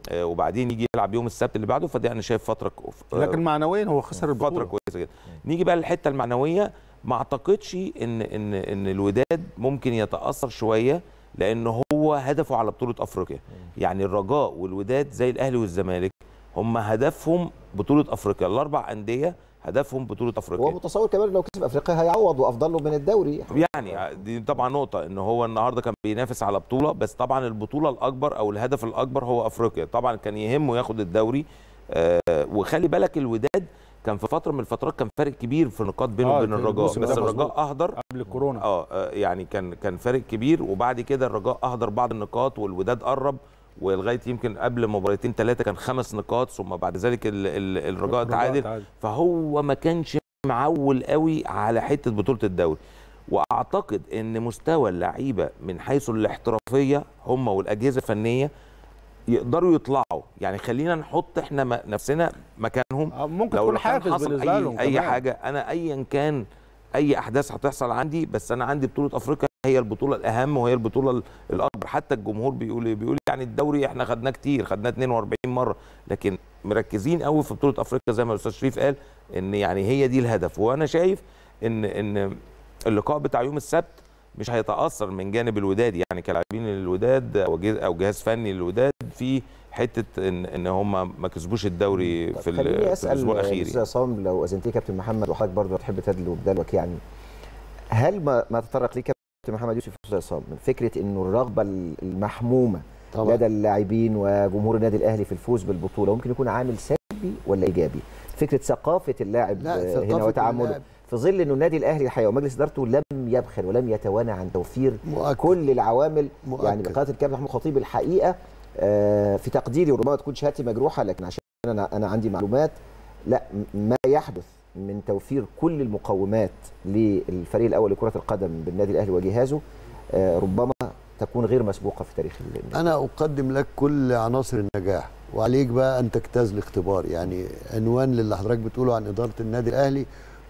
آه، وبعدين يجي يلعب يوم السبت اللي بعده فدي انا شايف فتره ك- آه، لكن معنويا هو خسر فتره البطوله كويسه جدا نيجي بقى للحته المعنويه ما اعتقدش ان ان ان الوداد ممكن يتاثر شويه لان هو هدفه على بطوله افريقيا يعني الرجاء والوداد زي الاهلي والزمالك هم هدفهم بطوله افريقيا الاربع انديه هدفهم بطوله هو افريقيا متصور كمان لو كسب افريقيا هيعوض وافضل له من الدوري يعني دي طبعا نقطة ان هو النهارده كان بينافس على بطولة بس طبعا البطولة الأكبر أو الهدف الأكبر هو أفريقيا طبعا كان يهمه ياخد الدوري آه وخلي بالك الوداد كان في فترة من الفترات كان فارق كبير في النقاط بينه آه، وبين كان الرجاء الموسم بس ده الرجاء مظبوط. أهدر قبل الكورونا اه آه، يعني كان كان فارق كبير وبعد كده الرجاء اهدر بعض النقاط والوداد قرب ولغايه يمكن قبل مباراتين ثلاثه كان خمس نقاط ثم بعد ذلك ال ال الرجاء تعادل فهو ما كانش معول قوي على حته بطوله الدوري واعتقد ان مستوى اللعيبه من حيث الاحترافيه هم والاجهزه الفنيه يقدروا يطلعوا يعني خلينا نحط احنا م- نفسنا مكانهم آه، ممكن لو تكون كان حافز حصل بالنسبه اي لهم اي كمان. حاجه انا ايا كان اي احداث هتحصل عندي بس انا عندي بطوله افريقيا هي البطوله الاهم وهي البطوله ال- الاكبر حتى الجمهور بيقول بيقول يعني الدوري احنا خدناه كتير خدناه 42 مره لكن مركزين قوي في بطوله افريقيا زي ما الاستاذ شريف قال ان يعني هي دي الهدف وانا شايف ان ان اللقاء بتاع يوم السبت مش هيتاثر من جانب الوداد يعني كلاعبين الوداد او جهاز او جهاز فني للوداد في حته ان ان هم ما كسبوش الدوري في, ال- خليني في اسال الاسبوع الاخير استاذ يعني. عصام لو اذنتي كابتن محمد وحضرتك برضه تحب تدلو بدلوك يعني هل ما ما تطرق ليه كابتن محمد يوسف استاذ عصام من فكره انه الرغبه المحمومه طبعا لدى اللاعبين وجمهور النادي الاهلي في الفوز بالبطوله ممكن يكون عامل سلبي ولا ايجابي؟ فكره ثقافه اللاعب لا آه، ثقافة هنا وتعامله اللاعب في ظل انه النادي الاهلي الحقيقه ومجلس ادارته لم يبخل ولم يتوانى عن توفير مؤكد كل العوامل مؤكد. يعني بقياده الكابتن محمود خطيب الحقيقه آه، في تقديري وربما تكون شهادتي مجروحه لكن عشان انا انا عندي معلومات لا م- ما يحدث من توفير كل المقومات للفريق الاول لكره القدم بالنادي الاهلي وجهازه آه، ربما تكون غير مسبوقه في تاريخ النادي انا اقدم لك كل عناصر النجاح وعليك بقى ان تجتاز الاختبار يعني عنوان للي حضرتك بتقوله عن اداره النادي الاهلي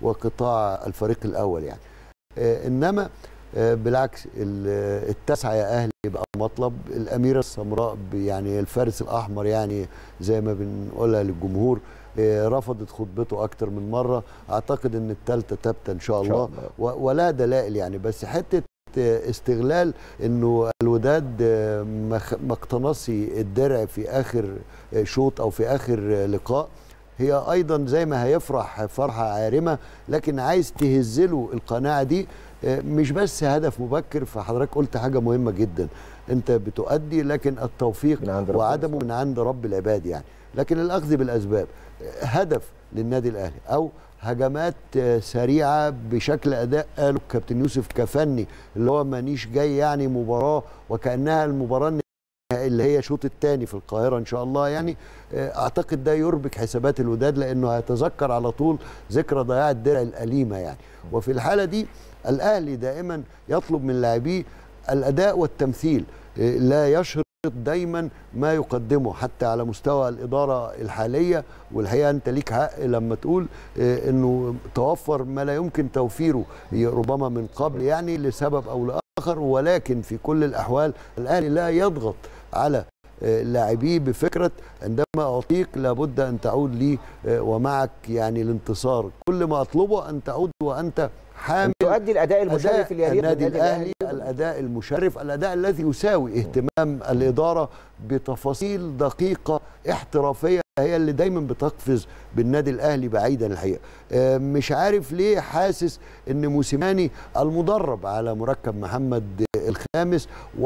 وقطاع الفريق الاول يعني آه انما آه بالعكس ال- التسعه يا اهلي بقى مطلب الاميره السمراء ب- يعني الفارس الاحمر يعني زي ما بنقولها للجمهور آه رفضت خطبته اكتر من مره اعتقد ان الثالثه ثابته ان شاء إن شاء الله الله. و- ولا دلائل يعني بس حته استغلال انه الوداد ما خ- ما اقتنصي الدرع في اخر شوط او في اخر لقاء هي ايضا زي ما هيفرح فرحه عارمه لكن عايز تهزله القناعه دي مش بس هدف مبكر فحضرتك قلت حاجه مهمه جدا انت بتؤدي لكن التوفيق من عند ربنا وعدمه من عند رب العباد يعني لكن الاخذ بالاسباب هدف للنادي الاهلي او هجمات آه، سريعه بشكل اداء قاله الكابتن يوسف كفني اللي هو مانيش جاي يعني مباراه وكانها المباراه النهائية اللي هي الشوط الثاني في القاهره ان شاء الله يعني آه، اعتقد ده يربك حسابات الوداد لانه هيتذكر على طول ذكرى ضياع الدرع الاليمه يعني وفي الحاله دي الاهلي دائما يطلب من لاعبيه الاداء والتمثيل آه، لا يشهر دايما ما يقدمه حتى على مستوى الاداره الحاليه والحقيقه انت ليك حق لما تقول آه، انه توفر ما لا يمكن توفيره ربما من قبل يعني لسبب او لاخر ولكن في كل الاحوال الاهلي لا يضغط على آه، لاعبيه بفكره عندما اعطيك لابد ان تعود لي آه، ومعك يعني الانتصار كل ما اطلبه ان تعود وانت حامل تؤدي الاداء المشرف اللي أداء يليق النادي بالنادي الاهلي الاداء المشرف الاداء الذي يساوي اهتمام الاداره بتفاصيل دقيقه احترافيه هي اللي دايما بتقفز بالنادي الاهلي بعيدا الحقيقه آه، مش عارف ليه حاسس ان موسيماني المدرب على مركب محمد الخامس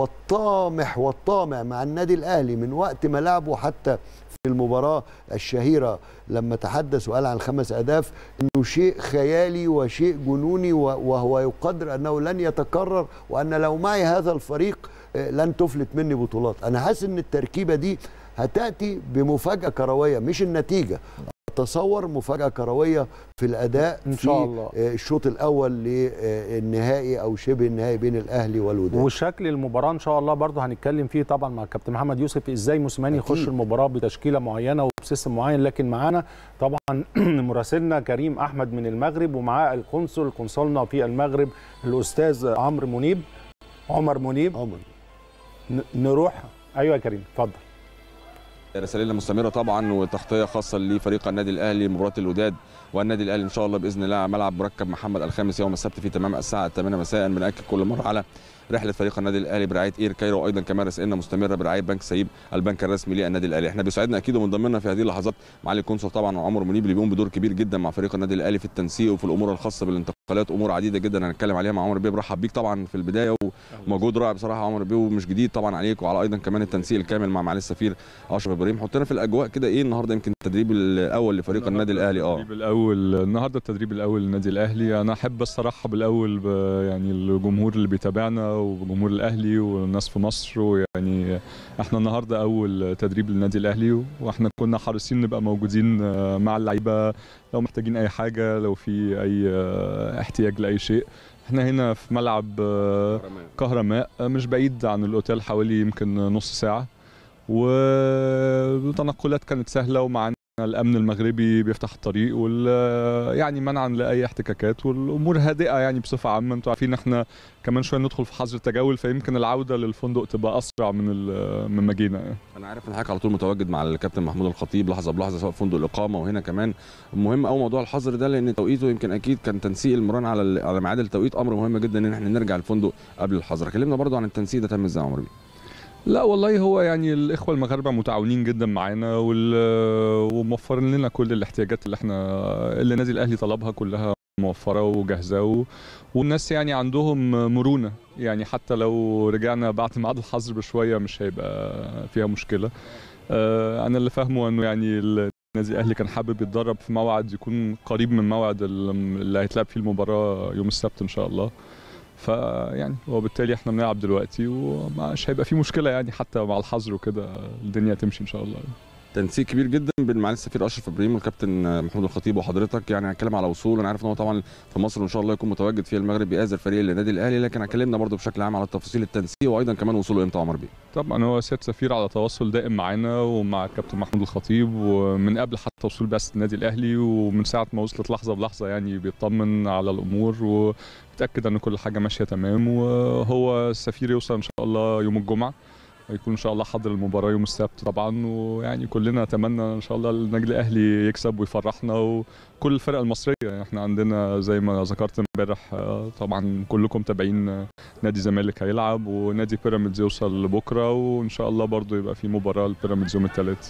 والطامح والطامع مع النادي الاهلي من وقت ما لعبه حتى في المباراة الشهيرة لما تحدث وقال عن الخمس أهداف أنه شيء خيالي وشيء جنوني و- وهو يقدر أنه لن يتكرر وأن لو معي هذا الفريق آه، لن تفلت مني بطولات أنا حاسس أن التركيبة دي هتأتي بمفاجأة كروية مش النتيجة تصور مفاجأة كروية في الأداء إن في شاء الله. آه، الشوط الأول للنهائي أو شبه النهائي بين الأهلي والوداد وشكل المباراه ان شاء الله برضه هنتكلم فيه طبعا مع كابتن محمد يوسف ازاي موسيماني أكيد. يخش المباراه بتشكيله معينه وبسيستم معين لكن معانا طبعا مراسلنا كريم احمد من المغرب ومعاه القنصل قنصلنا في المغرب الاستاذ عمرو منيب عمر منيب عمر ن- نروح ايوه يا كريم اتفضل رسائلنا مستمره طبعا وتغطيه خاصه لفريق النادي الاهلي مباراه الوداد والنادي الاهلي ان شاء الله باذن الله على ملعب مركب محمد الخامس يوم السبت في تمام الساعه 8 مساء بناكد كل مره على رحله فريق النادي الاهلي برعايه اير كايرو وايضا كمان رسائلنا مستمره برعايه بنك سعيد البنك الرسمي للنادي الاهلي احنا بيسعدنا اكيد ومن ضمننا في هذه اللحظات معالي القنصل طبعا وعمر منيب اللي بيقوم بدور كبير جدا مع فريق النادي الاهلي في التنسيق وفي الامور الخاصه بالانتقالات امور عديده جدا هنتكلم عليها مع عمر بيه برحب بيك طبعا في البدايه ومجهود رائع بصراحه عمر بيه ومش جديد طبعا عليك وعلى ايضا كمان التنسيق الكامل مع معالي السفير اشرف ابراهيم حطنا في الاجواء كده ايه النهارده يمكن التدريب الاول لفريق النادي الاهلي اه التدريب الاول النهارده التدريب الاول للنادي الاهلي انا احب الصراحه بالاول ب... يعني الجمهور اللي بيتابعنا وجمهور الاهلي والناس في مصر ويعني احنا النهارده اول تدريب للنادي الاهلي واحنا كنا حريصين نبقى موجودين مع اللعيبه لو محتاجين اي حاجه لو في اي احتياج لاي شيء احنا هنا في ملعب كهرماء مش بعيد عن الاوتيل حوالي يمكن نص ساعه والتنقلات كانت سهله ومعانا الامن المغربي بيفتح الطريق وال يعني منعا لاي احتكاكات والامور هادئه يعني بصفه عامه انتوا عارفين احنا كمان شويه ندخل في حظر تجول فيمكن العوده للفندق تبقى اسرع من من ما جينا يعني. انا عارف ان حضرتك على طول متواجد مع الكابتن محمود الخطيب لحظه بلحظه سواء فندق الاقامه وهنا كمان مهم قوي موضوع الحظر ده لان توقيته يمكن اكيد كان تنسيق المران على على ميعاد التوقيت امر مهم جدا ان احنا نرجع الفندق قبل الحظر كلمنا برضو عن التنسيق ده تم ازاي يا عمر بيه لا والله هو يعني الاخوه المغاربه متعاونين جدا معانا وموفرين لنا كل الاحتياجات اللي احنا اللي النادي الاهلي طلبها كلها موفره وجاهزه و... والناس يعني عندهم مرونه يعني حتى لو رجعنا بعد ميعاد الحظر بشويه مش هيبقى فيها مشكله انا اللي فاهمه انه يعني النادي الاهلي كان حابب يتدرب في موعد يكون قريب من موعد اللي هيتلعب فيه المباراه يوم السبت ان شاء الله فيعني وبالتالي احنا بنلعب دلوقتي ومش هيبقى في مشكله يعني حتى مع الحظر وكده الدنيا تمشي ان شاء الله تنسيق كبير جدا بين معالي السفير اشرف ابراهيم والكابتن محمود الخطيب وحضرتك يعني هنتكلم على وصول انا عارف ان هو طبعا في مصر وان شاء الله يكون متواجد في المغرب بيآزر فريق النادي الاهلي لكن هكلمنا برضه بشكل عام على تفاصيل التنسيق وايضا كمان وصوله امتى عمر بيه طبعا هو سياده سفير على تواصل دائم معانا ومع الكابتن محمود الخطيب ومن قبل حتى وصول بعثه النادي الاهلي ومن ساعه ما وصلت لحظه بلحظه يعني بيطمن على الامور ويتاكد ان كل حاجه ماشيه تمام وهو السفير يوصل ان شاء الله يوم الجمعه هيكون ان شاء الله حاضر المباراه يوم السبت طبعا ويعني كلنا نتمنى ان شاء الله النادي الاهلي يكسب ويفرحنا وكل الفرق المصريه يعني احنا عندنا زي ما ذكرت امبارح طبعا كلكم متابعين نادي الزمالك هيلعب ونادي بيراميدز يوصل لبكره وان شاء الله برضو يبقى في مباراه لبيراميدز يوم الثلاث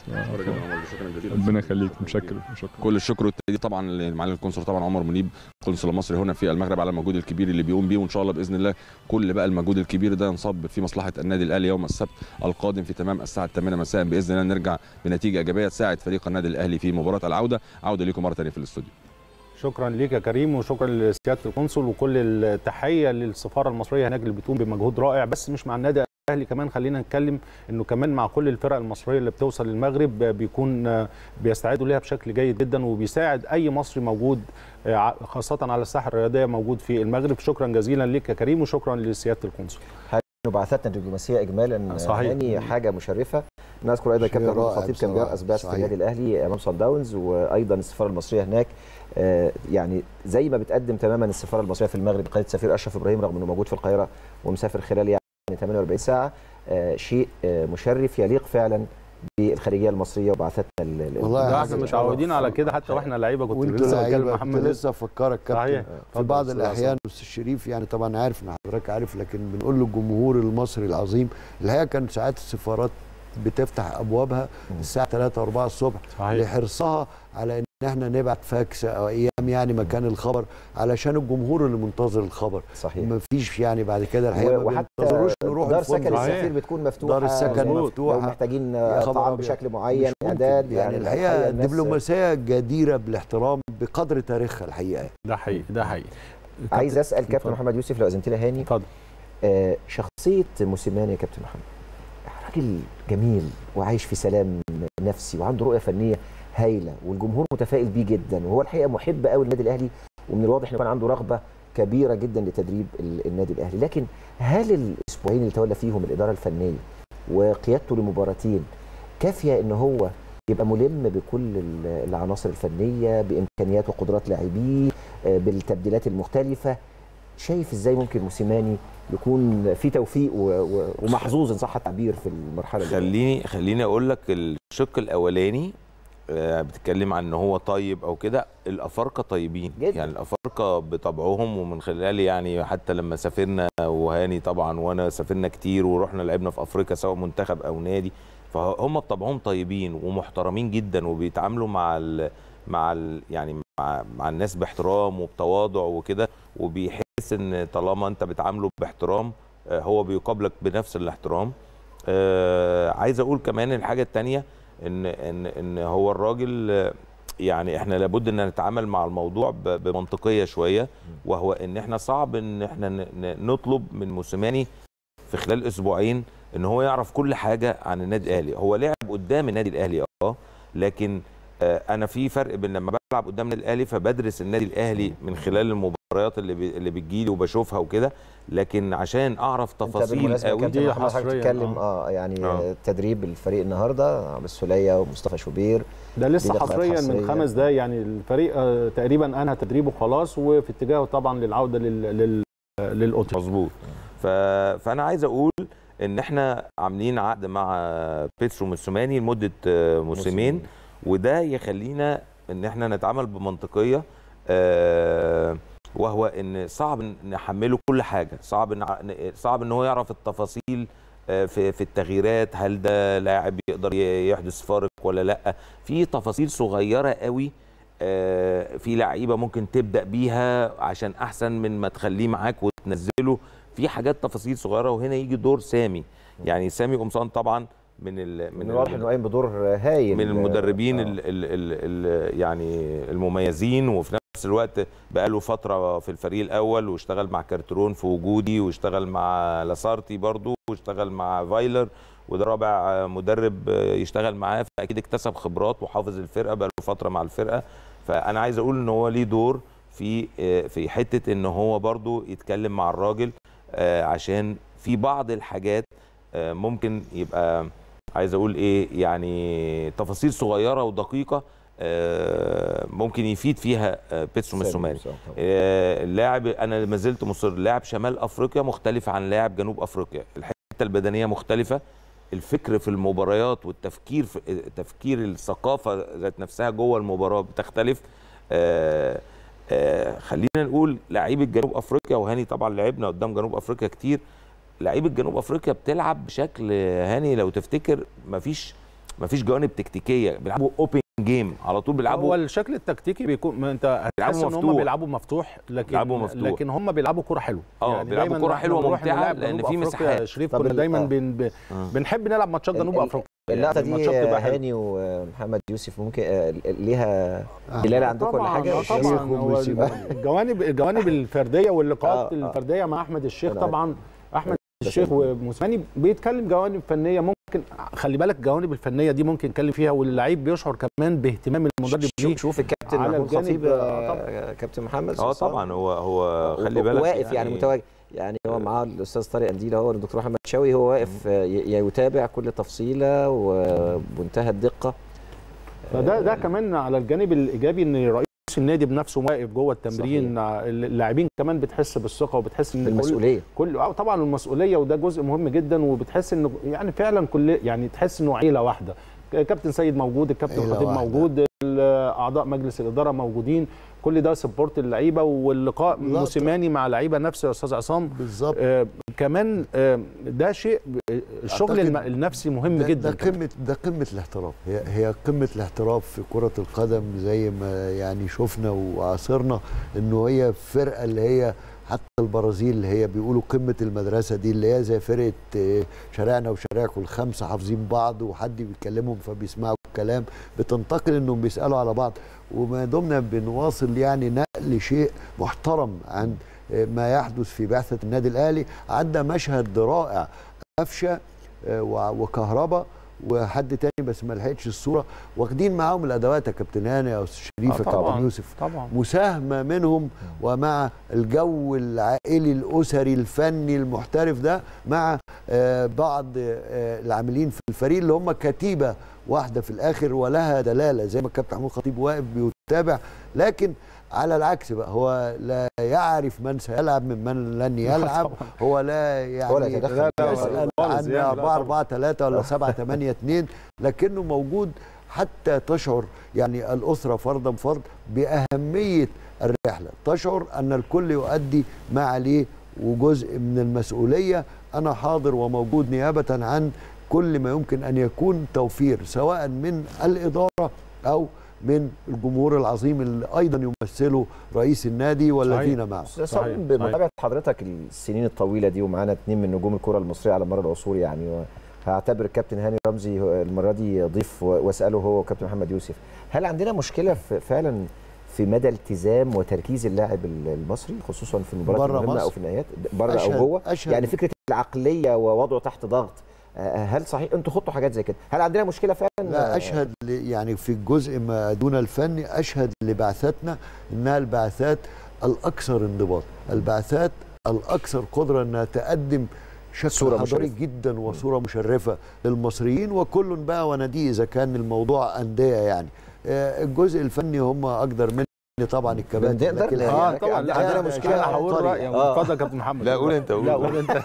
ربنا يخليك متشكر شكرا كل الشكر والتقدير طبعا لمعالي القنصل طبعا عمر منيب القنصل المصري هنا في المغرب على المجهود الكبير اللي بيقوم بيه وان شاء الله باذن الله كل بقى المجهود الكبير ده ينصب في مصلحه النادي الاهلي يوم السبت القادم في تمام الساعه 8 مساء باذن الله نرجع بنتيجه ايجابيه تساعد فريق النادي الاهلي في مباراه العوده عوده لكم مره ثانيه في الاستوديو شكرا ليك يا كريم وشكرا لسياده القنصل وكل التحيه للسفاره المصريه هناك اللي بتقوم بمجهود رائع بس مش مع النادي الاهلي كمان خلينا نتكلم انه كمان مع كل الفرق المصريه اللي بتوصل للمغرب بيكون بيستعدوا ليها بشكل جيد جدا وبيساعد اي مصري موجود خاصه على الساحه الرياضيه موجود في المغرب شكرا جزيلا لك يا كريم وشكرا لسياده القنصل بعثتنا الدبلوماسيه اجمالا صحيح. يعني حاجه مشرفه نذكر ايضا كابتن محمود الخطيب كان بيرأس بعثه النادي الاهلي امام صن داونز وايضا السفاره المصريه هناك يعني زي ما بتقدم تماما السفاره المصريه في المغرب بقياده السفير اشرف ابراهيم رغم انه موجود في القاهره ومسافر خلال يعني 48 ساعه شيء مشرف يليق فعلا بالخارجيه المصريه وبعثتنا والله احنا متعودين على كده حتى واحنا لعيبه كنت لسه بتكلم محمد لسه افكرك كابتن في بعض الاحيان استاذ شريف يعني طبعا عارف ان حضرتك عارف لكن بنقول للجمهور المصري العظيم الحقيقه كان ساعات السفارات بتفتح ابوابها الساعه 3 4 الصبح صحيح. لحرصها على ان احنا نبعت فاكس او ايام يعني مكان الخبر علشان الجمهور اللي منتظر الخبر صحيح ما فيش يعني بعد كده الحقيقه وحتى نروح دار سكن السفير بتكون مفتوحه دار السكن مفتوحه لو محتاجين طعام بشكل معين اعداد يعني الحقيقه الدبلوماسيه جديره بالاحترام بقدر تاريخها الحقيقه ده حقيقي ده حقيقي عايز اسال كابتن محمد يوسف لو اذنت لي هاني اتفضل آه شخصيه موسيماني يا كابتن محمد راجل جميل وعايش في سلام نفسي وعنده رؤيه فنيه هايله والجمهور متفائل بيه جدا وهو الحقيقه محب قوي للنادي الاهلي ومن الواضح انه كان عنده رغبه كبيره جدا لتدريب النادي الاهلي لكن هل الاسبوعين اللي تولى فيهم الاداره الفنيه وقيادته لمباراتين كافيه ان هو يبقى ملم بكل العناصر الفنيه بامكانيات وقدرات لاعبيه بالتبديلات المختلفه شايف ازاي ممكن موسيماني يكون في توفيق ومحظوظ ان صح التعبير في المرحله خليني خليني اقول لك الشق الاولاني آه، بتتكلم عن ان هو طيب او كده الافارقه طيبين جدا. يعني الافارقه بطبعهم ومن خلال يعني حتى لما سافرنا وهاني طبعا وانا سافرنا كتير ورحنا لعبنا في افريقيا سواء منتخب او نادي فهم بطبعهم طيبين ومحترمين جدا وبيتعاملوا مع ال مع ال يعني مع, مع الناس باحترام وبتواضع وكده وبيحس ان طالما انت بتعامله باحترام آه، هو بيقابلك بنفس الاحترام آه، عايز اقول كمان الحاجه التانية ان ان ان هو الراجل آه، يعني احنا لابد ان نتعامل مع الموضوع ب- بمنطقيه شويه وهو ان احنا صعب ان احنا ن- ن- نطلب من موسيماني في خلال اسبوعين ان هو يعرف كل حاجه عن النادي الاهلي هو لعب قدام النادي الاهلي اه لكن آه، انا في فرق بين لما بلعب قدام النادي الاهلي فبدرس النادي الاهلي من خلال المباريات اللي بي اللي بتجيلي وبشوفها وكده لكن عشان اعرف انت تفاصيل بالمناسبه يا قوي كابتن دي محمد حضرتك حصرياً، بتتكلم آه. اه يعني آه. آه. تدريب الفريق النهارده عبد السوليه ومصطفى شوبير ده لسه دي لقاءات حصريا حصرية. من خمس دقايق يعني الفريق آه، تقريبا انهى تدريبه خلاص وفي اتجاهه طبعا للعوده لل لل للاوتيل مظبوط ف... فانا عايز اقول ان احنا عاملين عقد مع بيتسو موسوماني لمده آه، موسمين وده يخلينا ان احنا نتعامل بمنطقيه آه، وهو ان صعب نحمله كل حاجه صعب إن صعب ان هو يعرف التفاصيل آه، في في التغييرات هل ده لاعب يقدر ي- يحدث فارق ولا لا في تفاصيل صغيره قوي آه، في لعيبه ممكن تبدا بيها عشان احسن من ما تخليه معاك وتنزله في حاجات تفاصيل صغيره وهنا يجي دور سامي يعني سامي قمصان طبعا من ال من الواضح انه قايم بدور هايل من المدربين آه. ال ال ال ال يعني المميزين وفي نفس الوقت بقى له فتره في الفريق الاول واشتغل مع كارترون في وجودي واشتغل مع لاسارتي برضو واشتغل مع فايلر وده رابع مدرب يشتغل معاه فاكيد اكتسب خبرات وحافظ الفرقه بقى له فتره مع الفرقه فانا عايز اقول ان هو ليه دور في في حته ان هو برضو يتكلم مع الراجل آه، عشان في بعض الحاجات آه، ممكن يبقى عايز اقول ايه يعني تفاصيل صغيره ودقيقه آه، ممكن يفيد فيها آه، بيتسو موسوماني طبعاً. آه، اللاعب انا ما زلت مصر لاعب شمال افريقيا مختلف عن لاعب جنوب افريقيا الحته البدنيه مختلفه الفكر في المباريات والتفكير في تفكير الثقافه ذات نفسها جوه المباراه بتختلف آه، آه، خلينا نقول لعيبه جنوب افريقيا وهاني طبعا لعبنا قدام جنوب افريقيا كتير لعيبه جنوب افريقيا بتلعب بشكل هاني لو تفتكر مفيش مفيش جوانب تكتيكيه بيلعبوا اوبن جيم على طول هو بيلعبوا الشكل التكتيكي بيكون ما انت بيلعبوا هتحس ان هم مفتوح. بيلعبوا مفتوح لكن بيلعبوا مفتوح. لكن هم بيلعبوا كوره حلوه اه، بيلعبوا دايماً كرة احنا حلوة بنروح ممتعة نلعب لأن جنوب في أفريقيا مساحات. شريف طب كنا ال- دايما اه. بن ب- آه. بنحب نلعب ماتشات جنوب ال- ال- افريقيا اللقطه يعني دي الماتشات تبقى حلوة. هاني ومحمد يوسف ممكن آه، ليها دلاله عندكم ولا طبعاً، حاجه آه مش طبعا ليكم هو مش- الجوانب الجوانب الفرديه واللقاءات آه، آه. الفرديه مع احمد الشيخ أنا طبعا احمد بس الشيخ وموسيماني بيتكلم جوانب فنيه ممكن خلي بالك الجوانب الفنيه دي ممكن نتكلم فيها واللعيب بيشعر كمان باهتمام المدرب شوف ليه شوف الكابتن على محمود الجانب، خطيب آه، آه، كابتن محمد اه صلصال. طبعا هو هو خلي بالك واقف يعني, متواجد يعني هو معاه الاستاذ طارق قنديل هو الدكتور محمد شوقي هو واقف آه، ي- يتابع كل تفصيله وبمنتهى الدقه فده ده كمان على الجانب الايجابي ان رئيس النادي بنفسه واقف جوه التمرين اللاعبين كمان بتحس بالثقه وبتحس ان كل بالمسؤوليه كل اه طبعا المسؤوليه وده جزء مهم جدا وبتحس انه يعني فعلا كل يعني تحس انه عيله واحده كابتن سيد موجود الكابتن عيلة خطيب واحدة. موجود اعضاء مجلس الاداره موجودين كل ده سبورت اللعيبه واللقاء لا، موسيماني مع لعيبه نفسه يا استاذ عصام بالظبط آه كمان آه ده شيء آه، الشغل أعتقد الم- النفسي مهم ده, جدا ده كمان. قمه ده قمه الاحتراف هي هي قمه الاحتراف في كره القدم زي ما يعني شفنا وعاصرنا انه هي الفرقه اللي هي حتى البرازيل اللي هي بيقولوا قمه المدرسه دي اللي هي زي فرقه آه، شارعنا وشارعكم الخمسه حافظين بعض وحد بيكلمهم فبيسمعوا الكلام بتنتقل انهم بيسالوا على بعض وما دمنا بنواصل يعني نقل شيء محترم عن آه، ما يحدث في بعثه النادي الاهلي عدى مشهد رائع قفشه آه، وع- وكهربا وحد تاني بس ما لحقتش الصوره واخدين معاهم الادوات يا كابتن هاني يا استاذ شريف آه يا طبعاً. كابتن يوسف طبعا مساهمه منهم ومع الجو العائلي الاسري الفني المحترف ده مع آه، بعض آه، العاملين في الفريق اللي هم كتيبه واحده في الاخر ولها دلاله زي ما الكابتن محمود خطيب واقف بيتابع لكن على العكس بقى هو لا يعرف من سيلعب ممن لن يلعب هو لا يعني ولا يتدخل لا، لا، يسأل خالص عن يعني، لا 4 4 3 ولا 7 8 2 لكنه موجود حتى تشعر يعني الأسرة فردا فرد بأهمية الرحلة تشعر أن الكل يؤدي ما عليه وجزء من المسؤولية أنا حاضر وموجود نيابة عن كل ما يمكن أن يكون توفير سواء من الإدارة أو من الجمهور العظيم اللي أيضا يمثله رئيس النادي والذين معه استاذ صحيح، صابر بمتابعه حضرتك السنين الطويله دي ومعانا اثنين من نجوم الكره المصريه على مر العصور يعني هعتبر الكابتن هاني رمزي هو- المره دي ضيف و- واساله هو وكابتن محمد يوسف هل عندنا مشكله في فعلا في مدى التزام وتركيز اللاعب ال- المصري خصوصا في المباريات بره المهمه او مصر؟ في النهايات بره او أشهد- جوه أشهد يعني فكره العقليه ووضعه تحت ضغط آه، هل صحيح انتوا خدتوا حاجات زي كده هل عندنا مشكله فعلا لا اشهد ل- يعني في الجزء ما دون الفني اشهد لبعثاتنا انها البعثات الاكثر انضباط البعثات الاكثر قدره انها تقدم شكل صورة حضاري مشرفة. جدا وصوره مشرفه للمصريين وكل بقى وناديه اذا كان الموضوع انديه يعني آه، الجزء الفني هم اقدر مني طبعا الكباتن بنقدر لكن لا، الحقيقة اه طبعا لا عندنا عندنا مشكلة مشكله انا هقول عبقرية. رايي آه. اتفضل يا كابتن محمد لا قول انت قول لا قول انت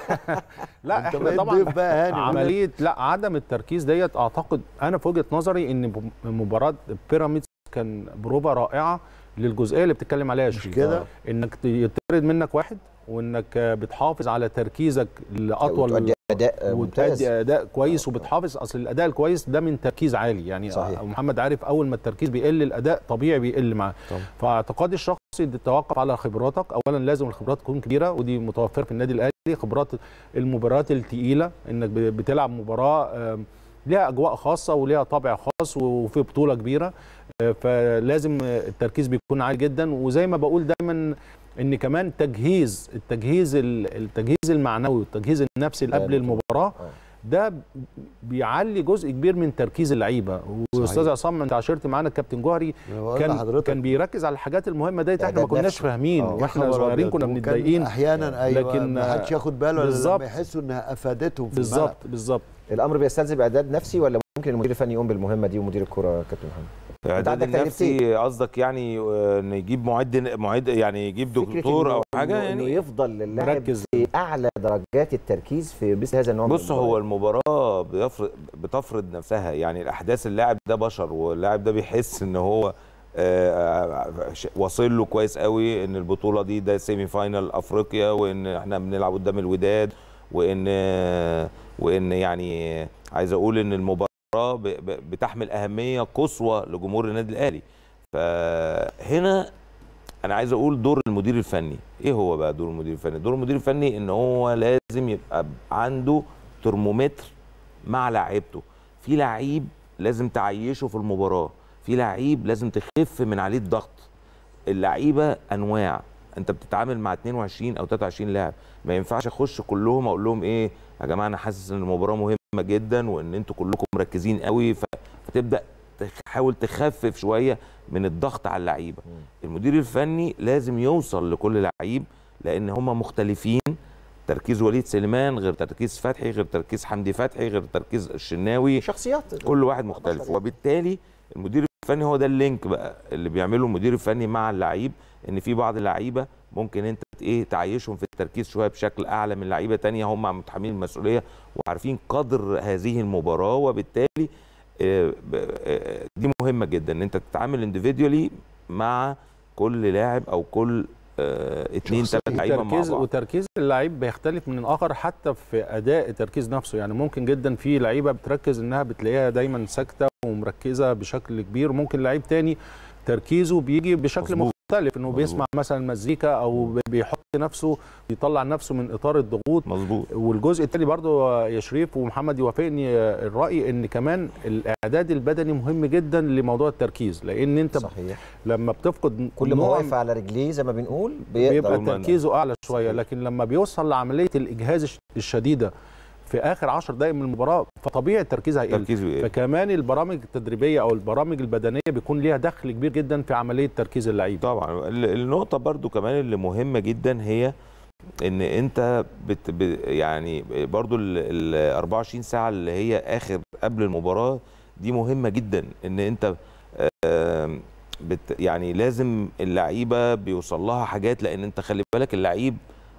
لا انت احنا بقيت طبعا ضيف بقى هاني عمليه لا عدم التركيز ديت اعتقد انا في وجهه نظري ان ب- مباراه بيراميدز كان بروفه رائعه للجزئيه اللي بتتكلم عليها يا مش شريف. كده؟ انك ت- يطرد منك واحد وانك بتحافظ على تركيزك لاطول وتؤدي اداء ممتاز وبتأدي اداء كويس وبتحافظ اصل الاداء الكويس ده من تركيز عالي يعني صحيح. محمد عارف اول ما التركيز بيقل الاداء طبيعي بيقل معاه طبعا. فاعتقادي الشخصي ده توقف على خبراتك اولا لازم الخبرات تكون كبيره ودي متوفره في النادي الاهلي خبرات المباريات الثقيله انك ب- بتلعب مباراه آم، ليها اجواء خاصه وليها طابع خاص وفي بطوله كبيره آه، فلازم آه، التركيز بيكون عالي جدا وزي ما بقول دايما ان كمان تجهيز التجهيز ال- التجهيز المعنوي والتجهيز النفسي اللي لا، قبل لا، المباراه آه. ده بيعلي جزء كبير من تركيز اللعيبه واستاذ عصام انت عاشرت معانا الكابتن جوهري أنا بقول كان لحضرتك كان بيركز على الحاجات المهمه ديت احنا ما إعداد كناش نفسه. فاهمين آه. واحنا خبر صغيرين أبيض. كنا وكان متضايقين احيانا ايوه لكن، ما حدش ياخد باله إلا بالظبط. لما يحسوا انها افادتهم في الملعب بالظبط بالظبط الامر بيستلزم اعداد نفسي ولا ممكن المدير الفني يقوم بالمهمه دي ومدير الكره كابتن محمد اعداد عندك النفسي قصدك يعني آه، ان يجيب معد معد يعني يجيب فكرة دكتور إنه- او حاجه إنه- انه يعني يفضل اللاعب مركز. في اعلى درجات التركيز في مثل هذا النوع من بص هو المباريات. المباراه بيفرض بتفرض نفسها يعني الاحداث اللاعب ده بشر واللاعب ده بيحس ان هو آه، ش- واصل له كويس قوي ان البطوله دي ده سيمي فاينال افريقيا وان احنا بنلعب قدام الوداد وان وان يعني عايز اقول ان المباراه ب- ب- بتحمل اهميه قصوى لجمهور النادي الاهلي فهنا انا عايز اقول دور المدير الفني ايه هو بقى دور المدير الفني دور المدير الفني ان هو لازم يبقى عنده ترمومتر مع لعيبته في لعيب لازم تعيشه في المباراه في لعيب لازم تخف من عليه الضغط اللعيبه انواع انت بتتعامل مع 22 او 23 لاعب ما ينفعش اخش كلهم اقول لهم ايه يا جماعه انا حاسس ان المباراه مهمه جدا وان انتوا كلكم مركزين قوي ف- فتبدا تحاول تخفف شويه من الضغط على اللعيبه المدير الفني لازم يوصل لكل لعيب لان هم مختلفين تركيز وليد سليمان غير تركيز فتحي غير تركيز حمدي فتحي غير تركيز الشناوي شخصيات كل واحد مختلف وبالتالي المدير الفني هو ده اللينك بقى اللي بيعمله المدير الفني مع اللعيب ان في بعض اللعيبه ممكن انت ايه تعيشهم في التركيز شويه بشكل اعلى من لعيبه تانية هم متحملين المسؤوليه وعارفين قدر هذه المباراه وبالتالي آه، ب- آه، دي مهمه جدا ان انت تتعامل انديفيديولي مع كل لاعب او كل آه، اتنين شخصية تلات لعيبه مع وتركيز بعض وتركيز اللعيب بيختلف من الاخر حتى في اداء التركيز نفسه يعني ممكن جدا في لعيبه بتركز انها بتلاقيها دايما ساكته ومركزه بشكل كبير وممكن لعيب تاني تركيزه بيجي بشكل مظبوط. مختلف انه مظبوط. بيسمع مثلا مزيكا او بيحط نفسه بيطلع نفسه من اطار الضغوط مظبوط والجزء الثاني برضو يا شريف ومحمد يوافقني الراي ان كمان الاعداد البدني مهم جدا لموضوع التركيز لان انت صحيح لما بتفقد كل ما نوع واقف على رجليه زي ما بنقول بيقدر بيبقى طول ما- تركيزه اعلى شويه صحيح. لكن لما بيوصل لعمليه الاجهاز الش- الشديده في اخر 10 دقائق من المباراه فطبيعي التركيز هيقل تركيز بإيه؟ فكمان البرامج التدريبيه او البرامج البدنيه بيكون ليها دخل كبير جدا في عمليه تركيز اللعيب طبعا ال- النقطة برضو كمان اللي مهمة جدا هي ان انت بت ب يعني برضو ال ال 24 ساعة اللي هي اخر قبل المباراة دي مهمة جدا ان انت آم، بت يعني لازم اللعيبه بيوصل لها حاجات لان انت خلي بالك اللعيب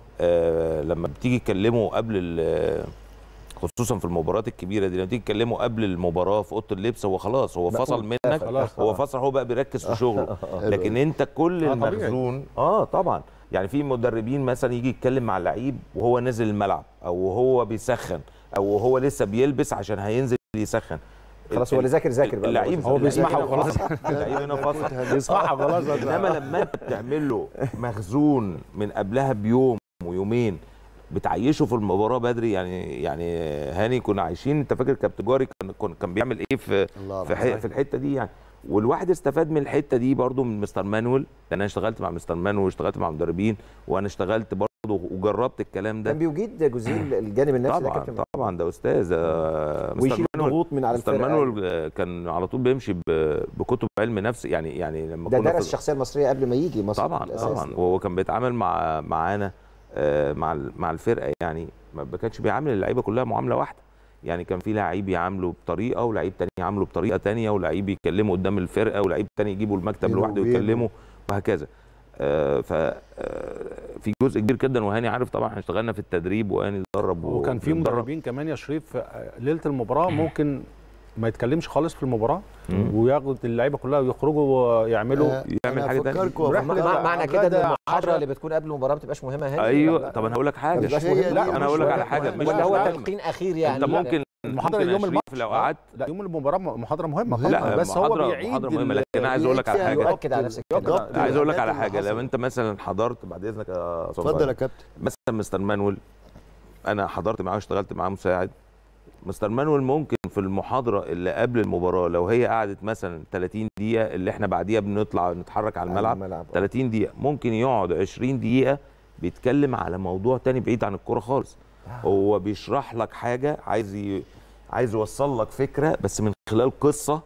آه لما بتيجي تكلمه قبل ال- خصوصا في المباريات الكبيره دي لما تيجي تكلمه قبل المباراه في اوضه اللبس هو خلاص هو مقفول. فصل منك خلاص. هو فصل هو بقى بيركز في شغله لكن انت كل آه، طبيعي. المخزون اه طبعا يعني في مدربين مثلا يجي يتكلم مع اللعيب وهو نازل الملعب او وهو بيسخن او وهو لسه بيلبس عشان هينزل يسخن خلاص هو اللي ذاكر ذاكر بقى اللعيب هو اللعيب بيسمعها هنا وخلاص. فصل. اللعيب هنا فصل يسمعها خلاص انما لما انت بتعمل له مخزون من قبلها بيوم ويومين بتعيشه في المباراه بدري يعني يعني هاني كنا عايشين انت فاكر كابتن جاري كان كان- كان بيعمل ايه في الله في, ح- في الحته دي يعني والواحد استفاد من الحته دي برضو من مستر مانويل لان انا اشتغلت مع مستر مانويل واشتغلت مع مدربين وانا اشتغلت برضو وجربت الكلام ده كان بيجيد جزيل الجانب النفسي ده طبعا كابتن طبعا ده استاذ آه، مستر ويشيل مانويل الضغوط من على مستر الفرقه مانويل آه، كان على طول بيمشي ب- بكتب علم نفس يعني يعني لما ده كنا درس في- الشخصيه المصريه قبل ما يجي مصر طبعا في الأساس. طبعا وهو كان بيتعامل مع معانا آه، مع ال- مع الفرقه يعني ما ما كانش بيعامل اللعيبه كلها معامله واحده يعني كان في لعيب يعامله بطريقه ولعيب تاني يعامله بطريقه تانية ولعيب يكلمه قدام الفرقه ولعيب تاني يجيبه المكتب بينه لوحده وبينه. ويكلمه وهكذا آه، ف آه، في جزء كبير جدا وهاني عارف طبعا احنا اشتغلنا في التدريب وهاني اتدرب وكان في وبيتدرب. مدربين كمان يا شريف آه، ليله المباراه ممكن ما يتكلمش خالص في المباراه مم. وياخد اللعيبه كلها ويخرجوا يعملوا آه، يعمل أنا حاجة تانية. أفكركم رحلة وأفكركم- مع- معنى كده ان غدا المحاضره عشاء. اللي بتكون قبل المباراه ما بتبقاش مهمه هاني ايوه طب انا هقول لك حاجه مش هي مهم. دي لا، انا هقول لك على مش حاجه مهم. مش ولا هو مهم. تلقين اخير يعني انت ممكن المحاضره ممكن يوم يا الماتش شريف لو قعدت لا يوم المباراه محاضره مهمه مهمة. طبعا لا بس هو محاضرة بيعيد محاضرة مهمة ال- لكن انا عايز اقول لك على فيها حاجة يؤكد على نفس الكلام. ضبط لا عايز اقول لك على العمليات حاجة اللي لو انت مثلا حضرت بعد اذنك يا أستاذ اتفضل يا طارق. كابتن مثلا مستر مانويل انا حضرت معاه واشتغلت معاه مساعد مستر مانويل ممكن في المحاضرة اللي قبل المباراة لو هي قعدت مثلا 30 دقيقة اللي احنا بعديها بنطلع نتحرك على الملعب الملعب 30 دقيقة ممكن يقعد 20 دقيقة بيتكلم على موضوع تاني بعيد عن الكورة خالص هو بيشرح لك حاجة عايز ي... عايز يوصل لك فكرة بس من خلال قصة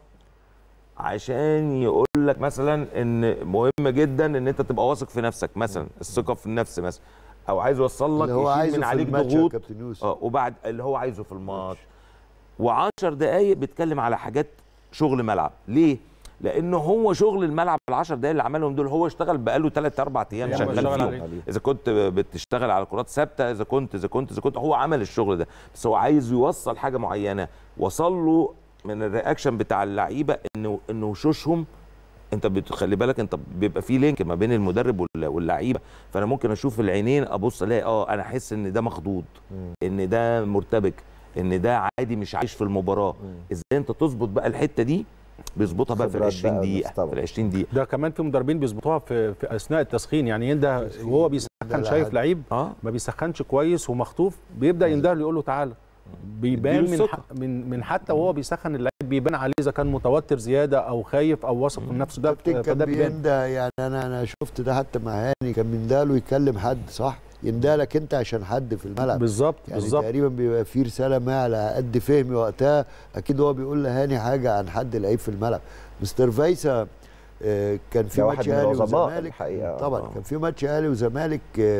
عشان يقول لك مثلا ان مهم جدا ان انت تبقى واثق في نفسك مثلا الثقة في النفس مثلا او عايز يوصل لك اللي هو يشيل عايزه من في عليك الماتش يا ضغوط كابتن يوسف اه وبعد اللي هو عايزه في الماتش و10 دقايق بيتكلم على حاجات شغل ملعب ليه لانه هو شغل الملعب ال10 دقايق اللي عملهم دول هو اشتغل بقاله 3 4 ايام أيام شغال اشتغل فيهم عليه. اذا كنت بتشتغل على كرات ثابته اذا كنت اذا كنت اذا كنت هو عمل الشغل ده بس هو عايز يوصل حاجه معينه وصل له من الرياكشن بتاع اللعيبه انه انه وشوشهم انت بتخلي بالك انت بيبقى في لينك ما بين المدرب وال- واللعيبه فانا ممكن اشوف العينين ابص الاقي اه انا احس ان ده مخضوض ان ده مرتبك ان ده عادي مش عايش في المباراه ازاي انت تظبط بقى الحته دي بيظبطها بقى في ال خبرات 20 بقى دقيقه طبعا. في ال 20 دقيقه ده كمان في مدربين بيظبطوها في, في اثناء التسخين يعني ينده وهو بيسخن ده شايف لحد- لعيب اه ما بيسخنش كويس ومخطوف بيبدا ينده له يقول له تعالى بيبان يديله من الثقة. ح- من من حتى وهو بيسخن اللعيب بيبان عليه اذا كان متوتر زياده او خايف او واثق من نفسه ده كابتن كان فده بيبان بينده يعني انا انا شفت ده حتى مع هاني كان بيندهله يكلم حد صح يندهلك انت عشان حد في الملعب بالظبط يعني بالظبط تقريبا بيبقى في رساله ما على قد فهمي وقتها اكيد هو بيقول لهاني حاجه عن حد لعيب في الملعب مستر فايسا آه، كان في ده ماتش واحد من اهلي العظماء وزمالك الحقيقة. طبعا آه. كان في ماتش اهلي وزمالك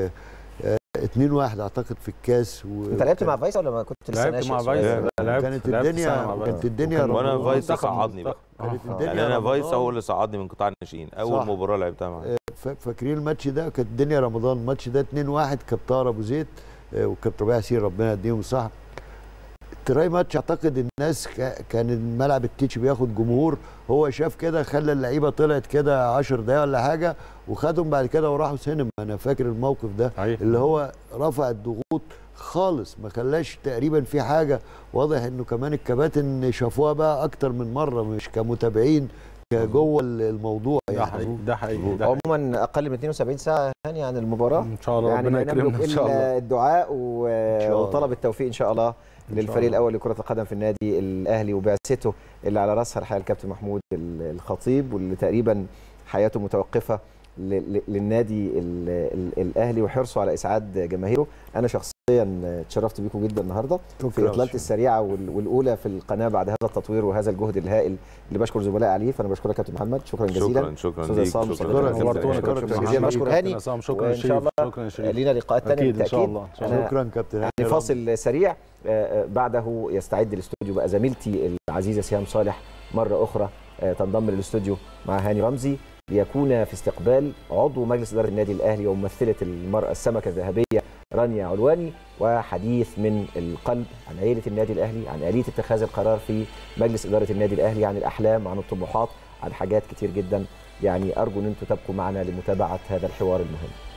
2 1 اعتقد في الكاس و... انت لعبت مع فيصل ولا ما كنت لسه لعبت ناشئ مع صغير؟ فايسا لعبت كانت لعبت الدنيا سنة مع كانت فايسا. الدنيا وكان وانا رمضان. فايسا منتخب- صعدني بقى آه. كانت آه. الدنيا يعني انا رمضان. فايسا هو اللي صعدني من قطاع الناشئين اول صح. مباراه لعبتها معاه فا- فاكرين الماتش ده كانت الدنيا رمضان الماتش ده 2 1 كان طاهر ابو زيد آه، وكابتن ربيع ياسين ربنا يديهم الصحه تراي ماتش اعتقد الناس كا- كان الملعب التيتش بياخد جمهور هو شاف كده خلى اللعيبه طلعت كده 10 دقايق ولا حاجه وخدهم بعد كده وراحوا سينما انا فاكر الموقف ده صحيح. اللي هو رفع الضغوط خالص ما خلاش تقريبا في حاجه واضح انه كمان الكباتن شافوها بقى اكتر من مره مش كمتابعين كجوه الموضوع ده يعني حقيقي ده حقيقي ده حقيقي. عموما اقل من 72 ساعه هاني عن المباراه ان شاء الله يعني ربنا ما يكرمنا نملك ان شاء الله الا الدعاء و- شاء الله. وطلب التوفيق ان شاء الله شاء للفريق الله. الاول لكره القدم في النادي الاهلي وبعثته اللي على راسها الحقيقه الكابتن محمود ال- الخطيب واللي تقريبا حياته متوقفه ل- ل- للنادي ال- ال- الاهلي وحرصه على اسعاد جماهيره انا شخصيا اتشرفت بيكم جدا النهارده في شكراً. اطلالتي السريعه وال- والاولى في القناه بعد هذا التطوير وهذا الجهد الهائل اللي بشكر زملائي عليه فانا بشكرك كابتن محمد شكرا جزيلا شكرا شكرا أستاذ ليك عصام، شكرا شكراً. لك. نورتونا شكراً كابتن جزيلاً. محمد. بشكر هاني. كابتن عصام، شكرا وإن يا شاء شريف الله شكرا يا شريف لينا لقاءات ثانيه اكيد ان شاء بالتاكيد الله إن شاء الله. شكرا كابتن هاني يعني رب. فاصل سريع آه، آه، بعده يستعد الاستوديو بقى زميلتي العزيزه سهام صالح مره اخرى آه، تنضم للاستوديو مع هاني رمزي ليكون في استقبال عضو مجلس اداره النادي الاهلي وممثله المراه السمكه الذهبيه رانيا علواني وحديث من القلب عن عائله النادي الاهلي عن اليه اتخاذ القرار في مجلس اداره النادي الاهلي عن الاحلام عن الطموحات عن حاجات كتير جدا يعني ارجو ان انتم تبقوا معنا لمتابعه هذا الحوار المهم